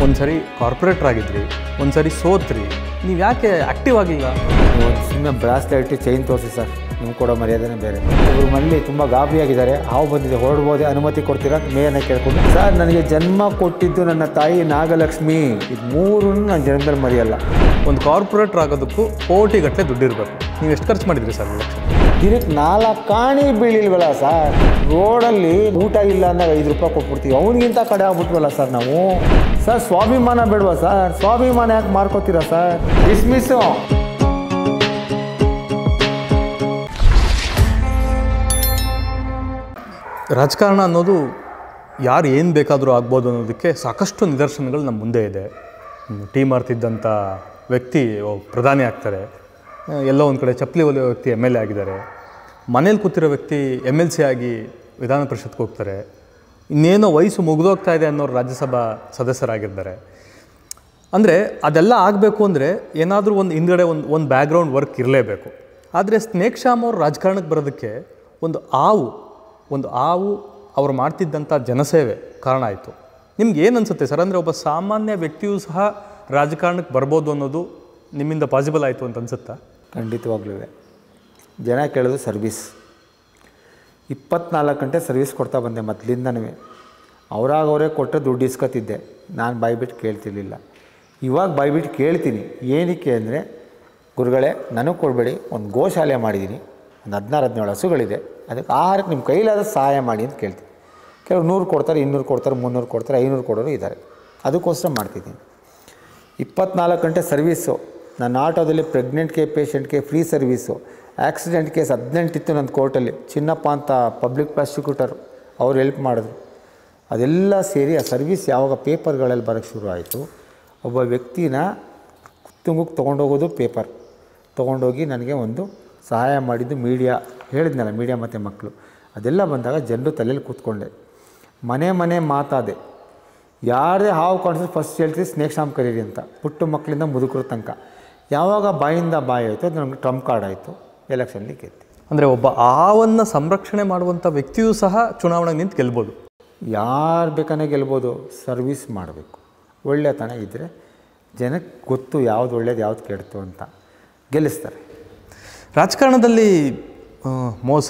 ಒಂದು ಸರಿ ಕಾರ್ಪೊರೇಟ್ರ್ ಆಗಿದ್ರಿ ಒಂದು ಸರಿ ಸೋತ್ರಿ ನೀವು ಯಾಕೆ ಆ್ಯಕ್ಟಿವ್ ಆಗಿಲ್ಲ ನೀವು ಒಂದು ಸುಮ್ಮನೆ ಬ್ರಾಸ್ಲೆಟ್ ಚೈನ್ ತೋರಿಸಿ ಸರ್ ನೀವು ಕೊಡೋ ಮರ್ಯಾದೆನೇ ಬೇರೆ ಇವರು ಮನೇಲಿ ತುಂಬ ಗಾಬರಿಯಾಗಿದ್ದಾರೆ ಹಾವು ಬಂದಿದೆ ಹೊರಡ್ಬೋದೆ ಅನುಮತಿ ಕೊಡ್ತೀರಾ ಮೇಯನ್ನ ಕೇಳ್ಕೊಂಡು ಸರ್ ನನಗೆ ಜನ್ಮ ಕೊಟ್ಟಿದ್ದು ನನ್ನ ತಾಯಿ ನಾಗಲಕ್ಷ್ಮಿ ಇದು ಮೂರನ್ನು ನಾನು ಜನ್ಮದಲ್ಲಿ ಮರೆಯಲ್ಲ ಒಂದು ಕಾರ್ಪೊರೇಟ್ರ್ ಆಗೋದಕ್ಕೂ ಕೋಟಿಗಟ್ಟಲೆ ದುಡ್ಡಿರಬೇಕು ನೀವು ಎಷ್ಟು ಖರ್ಚು ಮಾಡಿದ್ರಿ ಸರ್ ಎಲೆಕ್ಷನ್ ದಿನಕ್ಕೆ ನಾಲ್ಕು ಕಾಣಿ ಬೀಳಿಲ್ವಲ್ಲ ಸರ್ ರೋಡಲ್ಲಿ ಊಟ ಇಲ್ಲ ಅಂದಾಗ ಐದು ರೂಪಾಯಿ ಕೊಟ್ಬಿಡ್ತೀವಿ ಅವನಿಗಿಂತ ಕಡೆ ಆಗ್ಬಿಟ್ವಲ್ಲ ಸರ್ ನಾವು ಸರ್ ಸ್ವಾಭಿಮಾನ ಬೇಡವಾ ಸರ್ ಸ್ವಾಭಿಮಾನ ಯಾಕೆ ಮಾರ್ಕೋತೀರಾ ಸರ್ ಡಿಸ್ಮಿಸ್ಸು ರಾಜಕಾರಣ ಅನ್ನೋದು ಯಾರು ಏನು ಬೇಕಾದರೂ ಆಗ್ಬೋದು ಅನ್ನೋದಕ್ಕೆ ಸಾಕಷ್ಟು ನಿದರ್ಶನಗಳು ನಮ್ಮ ಮುಂದೆ ಇದೆ ಟೀ ಮಾರ್ತಿದ್ದಂಥ ವ್ಯಕ್ತಿ ಒಬ್ಬ ಪ್ರಧಾನಿ ಆಗ್ತಾರೆ ಆ, ಎಲ್ಲೋ ಒಂದು ಕಡೆ ಚಪ್ಪಲಿ ಹೊಲಿಯೋ ವ್ಯಕ್ತಿ ಎಮ್ ಎಲ್ ಎ ಆಗಿದ್ದಾರೆ ಮನೇಲಿ ಕೂತಿರೋ ವ್ಯಕ್ತಿ ಎಮ್ ಎಲ್ ಸಿ ಆಗಿ ವಿಧಾನ ಪರಿಷತ್ಗೆ ಹೋಗ್ತಾರೆ ಇನ್ನೇನೋ ವಯಸ್ಸು ಮುಗಿದೋಗ್ತಾ ಇದೆ ಅನ್ನೋರು ರಾಜ್ಯಸಭಾ ಸದಸ್ಯರಾಗಿದ್ದಾರೆ ಅಂದರೆ ಅದೆಲ್ಲ ಆಗಬೇಕು ಅಂದರೆ ಏನಾದರೂ ಒಂದು ಹಿಂದ್ಗಡೆ ಒಂದು ಒಂದು ಬ್ಯಾಕ್ಗ್ರೌಂಡ್ ವರ್ಕ್ ಇರಲೇಬೇಕು ಆದರೆ ಸ್ನೇಕ್ ಶ್ಯಾಮ್ ಅವ್ರು ರಾಜಕಾರಣಕ್ಕೆ ಬರೋದಕ್ಕೆ ಒಂದು ಆವು ಒಂದು ಆವು ಅವ್ರು ಮಾಡ್ತಿದ್ದಂಥ ಜನಸೇವೆ ಕಾರಣ ಆಯಿತು ನಿಮ್ಗೆ ಏನು ಅನಿಸುತ್ತೆ ಸರ್ ಅಂದರೆ ಒಬ್ಬ ಸಾಮಾನ್ಯ ವ್ಯಕ್ತಿಯೂ ಸಹ ರಾಜಕಾರಣಕ್ಕೆ ಬರ್ಬೋದು ಅನ್ನೋದು ನಿಮ್ಮಿಂದ ಪಾಸಿಬಲ್ ಆಯಿತು ಅಂತ ಅನ್ಸುತ್ತಾ ಖಂಡಿತವಾಗ್ಲೂ ಜನ ಕೇಳೋದು ಸರ್ವಿಸ್ ಇಪ್ಪತ್ನಾಲ್ಕು ಗಂಟೆ ಸರ್ವಿಸ್ ಕೊಡ್ತಾ ಬಂದೆ ಮೊದಲಿಂದನೂ ಅವರಾಗ ಅವರೇ ಕೊಟ್ಟರೆ ದುಡ್ಡು ಇಸ್ಕೊತಿದ್ದೆ ನಾನು ಬಾಯ್ಬಿಟ್ಟು ಕೇಳ್ತಿರ್ಲಿಲ್ಲ ಇವಾಗ ಬಾಯ್ಬಿಟ್ಟು ಕೇಳ್ತೀನಿ ಏನಕ್ಕೆ ಅಂದರೆ ಗುರುಗಳೇ ನನಗೆ ಕೊಡಬೇಡಿ ಒಂದು ಗೋಶಾಲೆ ಮಾಡಿದ್ದೀನಿ ಒಂದು ಹದಿನಾರು ಹದಿನೇಳು ಹಸುಗಳಿದೆ ಅದಕ್ಕೆ ಆಹಾರಕ್ಕೆ ನಿಮ್ಮ ಕೈಲಾದ ಸಹಾಯ ಮಾಡಿ ಅಂತ ಕೇಳ್ತೀನಿ ಕೆಲವ್ರು ನೂರು ಕೊಡ್ತಾರೆ ಇನ್ನೂರು ಕೊಡ್ತಾರೆ ಮುನ್ನೂರು ಕೊಡ್ತಾರೆ ಐನೂರು ಕೊಡೋರು ಇದ್ದಾರೆ ಅದಕ್ಕೋಸ್ಕರ ಮಾಡ್ತಿದ್ದೀನಿ ಇಪ್ಪತ್ನಾಲ್ಕು ಗಂಟೆ ಸರ್ವೀಸು ನನ್ನ ಆಟೋದಲ್ಲಿ ಪ್ರೆಗ್ನೆಂಟ್ಗೆ ಪೇಷಂಟ್ಗೆ ಫ್ರೀ ಸರ್ವೀಸು ಆಕ್ಸಿಡೆಂಟ್ ಕೇಸ್ ಹದಿನೆಂಟಿತ್ತು ನನ್ನ ಕೋರ್ಟಲ್ಲಿ ಚಿನ್ನಪ್ಪ ಅಂತ ಪಬ್ಲಿಕ್ ಪ್ರಾಸಿಕ್ಯೂಟರ್ ಅವ್ರು ಹೆಲ್ಪ್ ಮಾಡಿದ್ರು ಅದೆಲ್ಲ ಸೇರಿ ಆ ಸರ್ವೀಸ್ ಯಾವಾಗ ಪೇಪರ್ಗಳಲ್ಲಿ ಬರೋಕ್ಕೆ ಶುರು ಆಯಿತು ಒಬ್ಬ ವ್ಯಕ್ತಿನ ತುಂಗಕ್ಕೆ ತೊಗೊಂಡೋಗೋದು ಪೇಪರ್ ತೊಗೊಂಡೋಗಿ ನನಗೆ ಒಂದು ಸಹಾಯ ಮಾಡಿದ್ದು ಮೀಡಿಯಾ ಹೇಳಿದ್ನಲ್ಲ ಮೀಡಿಯಾ ಮತ್ತು ಮಕ್ಕಳು ಅದೆಲ್ಲ ಬಂದಾಗ ಜನರು ತಲೆಯಲ್ಲಿ ಕೂತ್ಕೊಂಡೆ ಮನೆ ಮನೆ ಮಾತಾದೆ ಯಾರೇ ಹಾವು ಕಾಣಿಸಿದ್ರೆ ಫಸ್ಟ್ ಹೇಳ್ತೀವಿ ಸ್ನೇಕ್ ಶಾಮ್ ಕರೀರಿ ಅಂತ ಪುಟ್ಟ ಮಕ್ಕಳಿಂದ ಮುದುಕರ ತನಕ ಯಾವಾಗ ಬಾಯಿಂದ ಬಾಯಿ ಆಯಿತು ಅದು ನಮಗೆ ಟ್ರಂಪ್ ಕಾರ್ಡ್ ಆಯಿತು ಎಲೆಕ್ಷನ್ಲಿ ಗೆದ್ದೆ ಅಂದರೆ ಒಬ್ಬ ಆವನ್ನು ಸಂರಕ್ಷಣೆ ಮಾಡುವಂಥ ವ್ಯಕ್ತಿಯೂ ಸಹ ಚುನಾವಣೆಗೆ ನಿಂತು ಗೆಲ್ಬೋದು ಯಾರು ಬೇಕಾನೆ ಗೆಲ್ಬೋದು ಸರ್ವಿಸ್ ಮಾಡಬೇಕು ಒಳ್ಳೆತನ ಇದ್ದರೆ ಜನಕ್ಕೆ ಗೊತ್ತು ಯಾವ್ದು ಒಳ್ಳೇದು ಯಾವ್ದು ಕೆಡ್ತು ಅಂತ ಗೆಲ್ಲಿಸ್ತಾರೆ ರಾಜಕಾರಣದಲ್ಲಿ ಆ, ಮೋಸ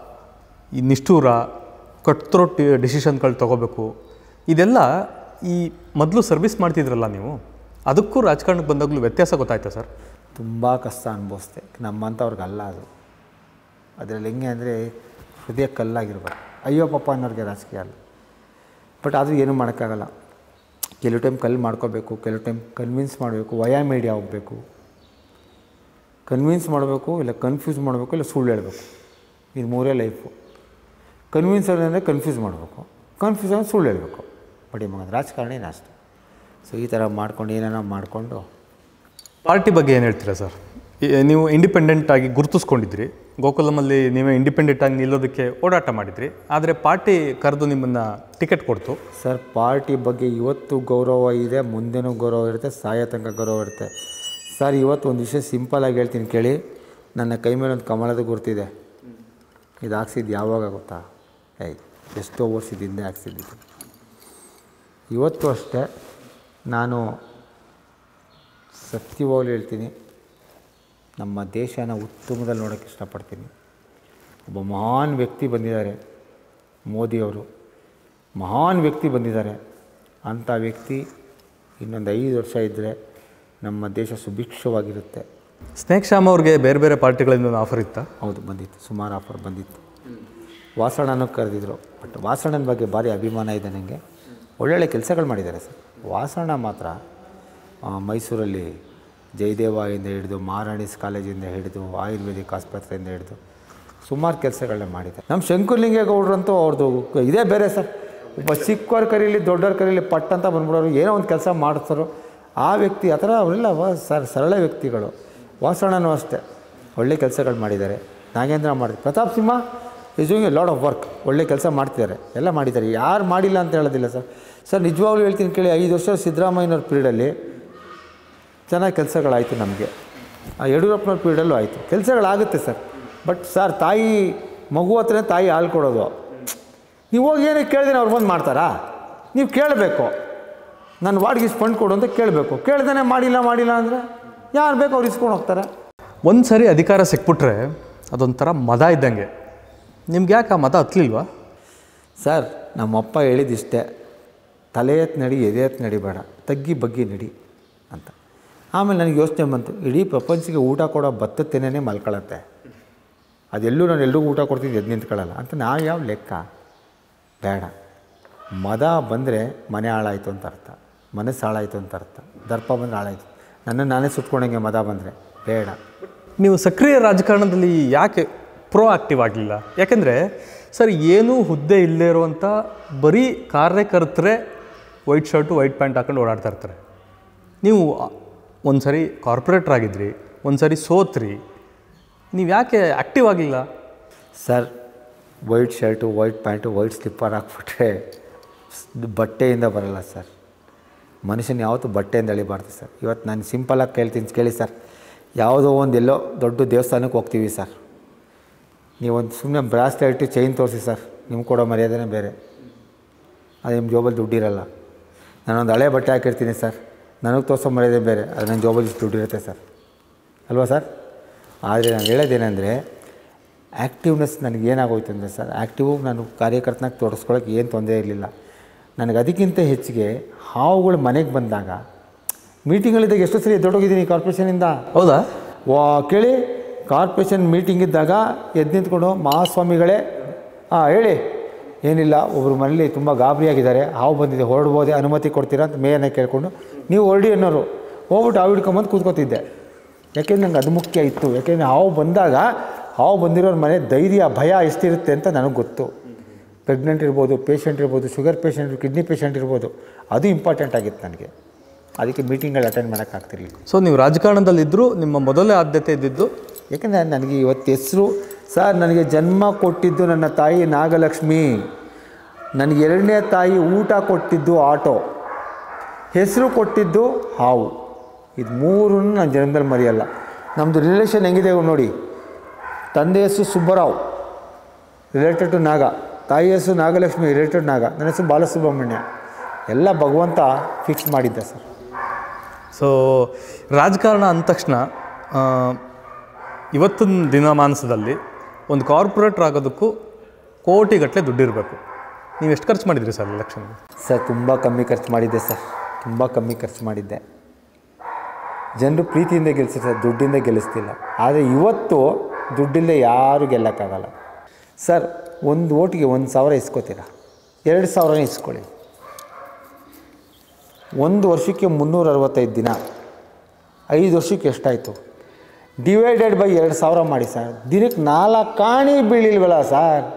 ಈ ನಿಷ್ಠೂರ ಕಟ್ತ್ರೋಟ್ ಡಿಸಿಷನ್ಗಳು ತಗೋಬೇಕು ಇದೆಲ್ಲ ಈ ಮೊದಲು ಸರ್ವಿಸ್ ಮಾಡ್ತಿದ್ರಲ್ಲ ನೀವು ಅದಕ್ಕೂ ರಾಜಕಾರಣಕ್ಕೆ ಬಂದಾಗಲೂ ವ್ಯತ್ಯಾಸ ಗೊತ್ತಾಯ್ತಾ ಸರ್ ತುಂಬ ಕಷ್ಟ ಅನುಭವಿಸ್ದೆ ನಮ್ಮಂಥವ್ರಿಗಲ್ಲ ಅದು ಅದರಲ್ಲಿ ಹೆಂಗೆ ಅಂದರೆ ಹೃದಯ ಕಲ್ಲಾಗಿರ್ಬಾರ್ದು ಅಯ್ಯೋ ಪಾಪ ಅನ್ನೋರಿಗೆ ರಾಜಕೀಯ ಅಲ್ಲ ಬಟ್ ಆದರೂ ಏನೂ ಮಾಡೋಕ್ಕಾಗಲ್ಲ ಕೆಲವು ಟೈಮ್ ಕಲ್ಲು ಮಾಡ್ಕೋಬೇಕು ಕೆಲವು ಟೈಮ್ ಕನ್ವಿನ್ಸ್ ಮಾಡಬೇಕು ವಯಾ ಮೀಡಿಯಾ ಹೋಗಬೇಕು ಕನ್ವಿನ್ಸ್ ಮಾಡಬೇಕು ಇಲ್ಲ ಕನ್ಫ್ಯೂಸ್ ಮಾಡಬೇಕು ಇಲ್ಲ ಸುಳ್ಳು ಹೇಳಬೇಕು ಇದು ಮೂರೇ ಲೈಫು ಕನ್ವಿನ್ಸ್ ಅಂದರೆ ಕನ್ಫ್ಯೂಸ್ ಮಾಡಬೇಕು ಕನ್ಫ್ಯೂಸ್ ಅಂದರೆ ಸುಳ್ಳು ಹೇಳಬೇಕು ಬಡಿ ಮಗನ ರಾಜಕಾರಣಿ ಅಷ್ಟೆ ಸೊ ಈ ಥರ ಮಾಡ್ಕೊಂಡು ಏನೇನೋ ಮಾಡಿಕೊಂಡು ಪಾರ್ಟಿ ಬಗ್ಗೆ ಏನು ಹೇಳ್ತೀರಾ ಸರ್ ಈ- ನೀವು ಇಂಡಿಪೆಂಡೆಂಟ್ ಆಗಿ ಗುರುತಿಸ್ಕೊಂಡಿದ್ರಿ ಗೋಕುಲಮಲ್ಲಿ ನೀವೇ ಇಂಡಿಪೆಂಡೆಂಟ್ ಆಗಿ ನಿಲ್ಲೋದಕ್ಕೆ ಓಡಾಟ ಮಾಡಿದ್ರಿ ಆದರೆ ಪಾರ್ಟಿ ಕರೆದು ನಿಮ್ಮನ್ನು ಟಿಕೆಟ್ ಕೊಡ್ತು ಸರ್ ಪಾರ್ಟಿ ಬಗ್ಗೆ ಇವತ್ತು ಗೌರವ ಇದೆ ಮುಂದೆನೂ ಗೌರವ ಇರುತ್ತೆ ಸಾಯೋ ತನಕ ಗೌರವ ಇರುತ್ತೆ ಸರ್ ಇವತ್ತು ಒಂದು ವಿಷಯ ಸಿಂಪಲಾಗಿ ಹೇಳ್ತೀನಿ ಕೇಳಿ ನನ್ನ ಕೈ ಮೇಲೆ ಒಂದು ಕಮಲದ ಗುರ್ತಿದೆ ಇದು ಹಾಕ್ಸಿದ್ದು ಯಾವಾಗ ಗೊತ್ತಾ ಏಯ್ ಎಷ್ಟೋ ವರ್ಷದ ಹಿಂದೆ ಹಾಕ್ಸಿದ್ದು ಇವತ್ತು ಅಷ್ಟೇ ನಾನು ಸತ್ಯವಾಗ್ಲೂ ಹೇಳ್ತೀನಿ ನಮ್ಮ ದೇಶನ ಉತ್ತಮದಲ್ಲಿ ನೋಡೋಕ್ಕೆ ಇಷ್ಟಪಡ್ತೀನಿ ಒಬ್ಬ ಮಹಾನ್ ವ್ಯಕ್ತಿ ಬಂದಿದ್ದಾರೆ ಮೋದಿಯವರು ಮಹಾನ್ ವ್ಯಕ್ತಿ ಬಂದಿದ್ದಾರೆ ಅಂಥ ವ್ಯಕ್ತಿ ಇನ್ನೊಂದು ಐದು ವರ್ಷ ಇದ್ದರೆ ನಮ್ಮ ದೇಶ ಸುಭಿಕ್ಷವಾಗಿರುತ್ತೆ ಸ್ನೇಕ್ ಶ್ಯಾಮ್ ಅವ್ರಿಗೆ ಬೇರೆ ಬೇರೆ ಪಾರ್ಟಿಗಳಿಂದ ಒಂದು ಆಫರ್ ಇತ್ತಾ ಹೌದು ಬಂದಿತ್ತು ಸುಮಾರು ಆಫರ್ ಬಂದಿತ್ತು ವಾಸಣ್ಣನೂ ಕರೆದಿದ್ರು ಬಟ್ ವಾಸಣ್ಣನ ಬಗ್ಗೆ ಭಾರಿ ಅಭಿಮಾನ ಇದೆ ನನಗೆ ಒಳ್ಳೊಳ್ಳೆ ಕೆಲಸಗಳು ಮಾಡಿದ್ದಾರೆ ಸರ್ ವಾಸಣ್ಣ ಮಾತ್ರ ಆ, ಮೈಸೂರಲ್ಲಿ ಜಯದೇವಾಯಿಂದ ಹಿಡಿದು ಮಹಾರಾಣೀಸ್ ಕಾಲೇಜಿಂದ ಹಿಡಿದು ಆಯುರ್ವೇದಿಕ್ ಆಸ್ಪತ್ರೆಯಿಂದ ಹಿಡಿದು ಸುಮಾರು ಕೆಲಸಗಳನ್ನ ಮಾಡಿದ್ದಾರೆ ನಮ್ಮ ಶಂಕರಲಿಂಗೇಗೌಡರಂತೂ ಅವ್ರದ್ದು ಇದೇ ಬೇರೆ ಸರ್ ಒಬ್ಬ ಚಿಕ್ಕವ್ರ ಕರೀಲಿ ದೊಡ್ಡವ್ರ ಕರೀಲಿ ಪಟ್ ಅಂತ ಬಂದ್ಬಿಡೋರು ಏನೋ ಒಂದು ಕೆಲಸ ಮಾಡಿಸ್ತಾರೋ ಆ ವ್ಯಕ್ತಿ ಆ ಥರ ಅವರೆಲ್ಲ ವ- ಸರ್ ಸರಳ ವ್ಯಕ್ತಿಗಳು ವಾಸಣ್ಣನೂ ಅಷ್ಟೇ ಒಳ್ಳೆ ಕೆಲಸಗಳು ಮಾಡಿದ್ದಾರೆ ನಾಗೇಂದ್ರ ಮಾಡಿದ್ರು Pratap Simha is doing a lot of work ಒಳ್ಳೆ ಕೆಲಸ ಮಾಡ್ತಿದ್ದಾರೆ ಎಲ್ಲ ಮಾಡಿದ್ದಾರೆ ಯಾರು ಮಾಡಿಲ್ಲ ಅಂತ ಹೇಳೋದಿಲ್ಲ ಸರ್ ಸರ್ ನಿಜವಾಗ್ಲೂ ಹೇಳ್ತೀನಿ ಕೇಳಿ ಐದು ವರ್ಷ ಸಿದ್ದರಾಮಯ್ಯನವ್ರ ಪೀರಿಯಡಲ್ಲಿ ಚೆನ್ನಾಗಿ ಕೆಲಸಗಳಾಯಿತು ನಮಗೆ ಆ ಯಡಿಯೂರಪ್ಪನವ್ರ ಪೀರಿಯಡಲ್ಲೂ ಆಯಿತು ಕೆಲಸಗಳಾಗುತ್ತೆ ಸರ್ ಬಟ್ ಸರ್ ತಾಯಿ ಮಗು ಹತ್ರನೇ ತಾಯಿ ಹಾಲು ಕೊಡೋದು ನೀವು ಹೋಗಿ ಏನಕ್ಕೆ ಕೇಳಿದ್ರೆ ಅವ್ರು ಬಂದು ಮಾಡ್ತಾರಾ ನೀವು ಕೇಳಬೇಕು ನನ್ನ ವಾರ್ಡ್ಗೆ ಇಷ್ಟು ಫಂಡ್ ಕೊಡು ಅಂತ ಕೇಳಬೇಕು ಕೇಳ್ದೇ ಮಾಡಿಲ್ಲ ಮಾಡಿಲ್ಲ ಅಂದರೆ ಯಾರು ಬೇಕು ಅವ್ರು ಇಸ್ಕೊಂಡು ಹೋಗ್ತಾರೆ ಒಂದು ಸರಿ ಅಧಿಕಾರ ಸಿಕ್ಬಿಟ್ರೆ ಅದೊಂಥರ ಮದ ಇದ್ದಂಗೆ ನಿಮ್ಗೆ ಯಾಕೆ ಆ ಮದ ಹತ್ತಲಿಲ್ವಾ ಸರ್ ನಮ್ಮಪ್ಪ ಹೇಳಿದಿಷ್ಟೇ ತಲೆ ಎತ್ತು ನಡಿ ಎದೆ ಎತ್ತು ನಡಿಬೇಡ ತಗ್ಗಿ ಬಗ್ಗಿ ನಡಿ ಅಂತ ಆಮೇಲೆ ನನಗೆ ಯೋಚನೆ ಬಂತು ಇಡೀ ಪ್ರಪಂಚಕ್ಕೆ ಊಟ ಕೊಡೋ ಭತ್ತದ ತೆನೆನೇ ಮಲ್ಕೊಳತ್ತೆ ಅದೆಲ್ಲೂ ನಾನು ಎಲ್ರಿಗೂ ಊಟ ಕೊಡ್ತಿದ್ದು ಎದ್ದು ನಿಂತ್ಕೊಳ್ಳಲ್ಲ ಅಂತ ನಾವು ಯಾವ ಲೆಕ್ಕ ಬೇಡ ಮದ ಬಂದರೆ ಮನೆ ಹಾಳಾಯಿತು ಅಂತ ಅರ್ಥ ಮನಸ್ಸು ಹಾಳಾಯಿತು ಅಂತ ಅರ್ಥ ದರ್ಪ ಬಂದರೆ ಹಾಳಾಯಿತು ನನ್ನನ್ನು ನಾನೇ ಸುಟ್ಕೊಂಡಂಗೆ ಮದ ಬಂದರೆ ಬೇಡ ನೀವು ಸಕ್ರಿಯ ರಾಜಕಾರಣದಲ್ಲಿ ಯಾಕೆ ಪ್ರೋ ಆಕ್ಟಿವ್ ಆಗಲಿಲ್ಲ ಯಾಕೆಂದರೆ ಸರ್ ಏನೂ ಹುದ್ದೆ ಇಲ್ಲದೇ ಇರುವಂಥ ಬರೀ ಕಾರ್ಯಕರ್ತರೇ ವೈಟ್ ಶರ್ಟು ವೈಟ್ ಪ್ಯಾಂಟ್ ಹಾಕೊಂಡು ಓಡಾಡ್ತಾ ಇರ್ತಾರೆ ನೀವು ಒಂದು ಸರಿ ಕಾರ್ಪೊರೇಟ್ರ್ ಆಗಿದ್ರಿ ಒಂದು ಸರಿ ಸೋತ್ರಿ ನೀವು ಯಾಕೆ ಆ್ಯಕ್ಟಿವ್ ಆಗಲಿಲ್ಲ sir white shirt white pant white slipper ಹಾಕ್ಬಿಟ್ರೆ ಸ್- ಬಟ್ಟೆಯಿಂದ ಬರಲ್ಲ ಸರ್ ಮನುಷ್ಯನ ಯಾವತ್ತೂ ಬಟ್ಟೆಯಿಂದ ಎಳಿಬಾರ್ದು ಸರ್ ಇವತ್ತು ನಾನು ಸಿಂಪಲಾಗಿ ಕೇಳ್ತೀನಿ ಕೇಳಿ ಸರ್ ಯಾವುದೋ ಒಂದು ಎಲ್ಲೋ ದೊಡ್ಡ ದೇವಸ್ಥಾನಕ್ಕೆ ಹೋಗ್ತೀವಿ ಸರ್ ನೀವೊಂದು ಸುಮ್ಮನೆ ಬ್ರಾಸ್ಲೆಟ್ ಚೈನ್ ತೋರಿಸಿ ಸರ್ ನಿಮ್ಗೆ ಕೊಡೋ ಮರ್ಯಾದೆನೇ ಬೇರೆ ಅದು ನಿಮ್ಮ ಜೋಬಲ್ಲಿ ದುಡ್ಡಿರಲ್ಲ ನಾನೊಂದು ಹಳೆ ಬಟ್ಟೆ ಹಾಕಿರ್ತೀನಿ ಸರ್ ನನಗೆ ತೋರಿಸೋ ಮರ್ಯಾದೆ ಬೇರೆ ಅದು ನನ್ನ ಜೋಬಲ್ಲಿ ಇಷ್ಟು ದುಡ್ಡಿರುತ್ತೆ ಸರ್ ಅಲ್ವಾ ಸರ್ ಆದರೆ ನಾನು ಹೇಳೋದೇನೆಂದರೆ ಆ್ಯಕ್ಟಿವ್ನೆಸ್ ನನಗೆ ಏನಾಗೋಯ್ತು ಅಂದರೆ ಸರ್ ಆ್ಯಕ್ಟಿವ್ ನಾನು ಕಾರ್ಯಕರ್ತನಾಗ ತೋರಿಸ್ಕೊಳ್ಳೋಕೆ ಏನು ತೊಂದರೆ ಇರಲಿಲ್ಲ ನನಗೆ ಅದಕ್ಕಿಂತ ಹೆಚ್ಚಿಗೆ ಹಾವುಗಳು ಮನೆಗೆ ಬಂದಾಗ ಮೀಟಿಂಗ್ಗಳಿದ್ದಾಗ ಎಷ್ಟು ಸರಿ ಎದ್ದೊಟ್ಟೋಗಿದ್ದೀನಿ ಕಾರ್ಪೊರೇಷನಿಂದ ಹೌದಾ ವಾ ಕೇಳಿ ಕಾರ್ಪೊರೇಷನ್ ಮೀಟಿಂಗ್ ಇದ್ದಾಗ ಎದ್ದು ನಿಂತ್ಕೊಂಡು ಮಹಾಸ್ವಾಮಿಗಳೇ ಹಾಂ ಹೇಳಿ ಏನಿಲ್ಲ ಒಬ್ಬರು ಮನೇಲಿ ತುಂಬ ಗಾಬರಿಯಾಗಿದ್ದಾರೆ ಹಾವು ಬಂದಿದೆ ಹೊರಡ್ಬೋದೆ ಅನುಮತಿ ಕೊಡ್ತೀರಾ ಅಂತ ಮೇಯನ್ನ ಕೇಳಿಕೊಂಡು ನೀವು ಹೊರಡಿ ಅನ್ನೋರು ಹೋಗ್ಬಿಟ್ಟು ಹಾವು ಹಿಡ್ಕೊಂಬಂದು ಕೂತ್ಕೋತಿದ್ದೆ ಯಾಕೆಂದ್ರೆ ನಂಗೆ ಅದು ಮುಖ್ಯ ಇತ್ತು ಯಾಕೆಂದರೆ ಹಾವು ಬಂದಾಗ ಹಾವು ಬಂದಿರೋರ ಮನೆ ಧೈರ್ಯ ಭಯ ಎಷ್ಟಿರುತ್ತೆ ಅಂತ ನನಗೆ ಗೊತ್ತು ಪ್ರೆಗ್ನೆಂಟ್ ಇರ್ಬೋದು ಪೇಷಂಟ್ ಇರ್ಬೋದು ಶುಗರ್ ಪೇಷಂಟ್ ಕಿಡ್ನಿ ಪೇಷಂಟ್ ಇರ್ಬೋದು ಅದು ಇಂಪಾರ್ಟೆಂಟ್ ಆಗಿತ್ತು ನನಗೆ ಅದಕ್ಕೆ ಮೀಟಿಂಗ್ಗಳು ಅಟೆಂಡ್ ಮಾಡೋಕ್ಕಾಗ್ತಿರ್ಲಿಲ್ಲ ಸೊ ನೀವು ರಾಜಕಾರಣದಲ್ಲಿದ್ದರೂ ನಿಮ್ಮ ಮೊದಲೇ ಆದ್ಯತೆ ಇದ್ದಿದ್ದು ಯಾಕೆಂದರೆ ನನಗೆ ಇವತ್ತು ಹೆಸರು ಸರ್ ನನಗೆ ಜನ್ಮ ಕೊಟ್ಟಿದ್ದು ನನ್ನ ತಾಯಿ ನಾಗಲಕ್ಷ್ಮಿ ನನಗೆ ಎರಡನೇ ತಾಯಿ ಊಟ ಕೊಟ್ಟಿದ್ದು ಆಟೋ ಹೆಸರು ಕೊಟ್ಟಿದ್ದು ಹಾವು ಇದು ಮೂರೂ ನನ್ನ ಜನ್ಮದಲ್ಲಿ ಮರೆಯಲ್ಲ ನಮ್ಮದು ರಿಲೇಷನ್ ಹೆಂಗಿದೆ ನೋಡಿ ತಂದೆ ಹೆಸರು ಸುಬ್ಬರಾವ್ ರಿಲೇಟೆಡ್ ಟು ನಾಗ ತಾಯಿ ಹೆಸರು ನಾಗಲಕ್ಷ್ಮಿ ರಿಲೇಟೆಡ್ ನಾಗ ನನ್ನ ಹೆಸರು ಬಾಲಸುಬ್ರಹ್ಮಣ್ಯ ಎಲ್ಲ ಭಗವಂತ ಫಿಕ್ಸ್ ಮಾಡಿದ್ದೆ ಸರ್ ಸೊ ರಾಜಕಾರಣ ಅಂದ ತಕ್ಷಣ ಆ, ಇವತ್ತಿನ ದಿನಮಾನಸದಲ್ಲಿ ಒಂದು ಕಾರ್ಪೊರೇಟ್ರ್ ಆಗೋದಕ್ಕೂ ಕೋಟಿಗಟ್ಟಲೆ ದುಡ್ಡಿರಬೇಕು ನೀವು ಎಷ್ಟು ಖರ್ಚು ಮಾಡಿದ್ರಿ ಸರ್ ಎಲೆಕ್ಷನ್ಗೆ ಸರ್ ತುಂಬ ಕಮ್ಮಿ ಖರ್ಚು ಮಾಡಿದ್ದೆ ಸರ್ ತುಂಬ ಕಮ್ಮಿ ಖರ್ಚು ಮಾಡಿದ್ದೆ ಜನರು ಪ್ರೀತಿಯಿಂದ ಗೆಲ್ಲಿಸ್ತಾರೆ ದುಡ್ಡಿಂದ ಗೆಲ್ಲಿಸ್ತಿಲ್ಲ ಆದರೆ ಇವತ್ತು ದುಡ್ಡಿಂದ ಯಾರೂ ಗೆಲ್ಲಕ್ಕಾಗಲ್ಲ ಸರ್ ಒಂದು ಓಟಿಗೆ ಒಂದು ಸಾವಿರ ಇಸ್ಕೋತೀರಾ ಎರಡು ಸಾವಿರನೇ ಇಸ್ಕೊಳ್ಳಿ ಒಂದು ವರ್ಷಕ್ಕೆ ಮುನ್ನೂರ ಅರವತ್ತೈದು ದಿನ ಐದು ವರ್ಷಕ್ಕೆ ಎಷ್ಟಾಯಿತು ಡಿವೈಡೆಡ್ ಬೈ ಎರಡು ಸಾವಿರ ಮಾಡಿ ಸರ್ ದಿನಕ್ಕೆ ನಾಲ್ಕು ಕಾಣಿ ಬೀಳಿಲ್ವಲ್ಲ ಸರ್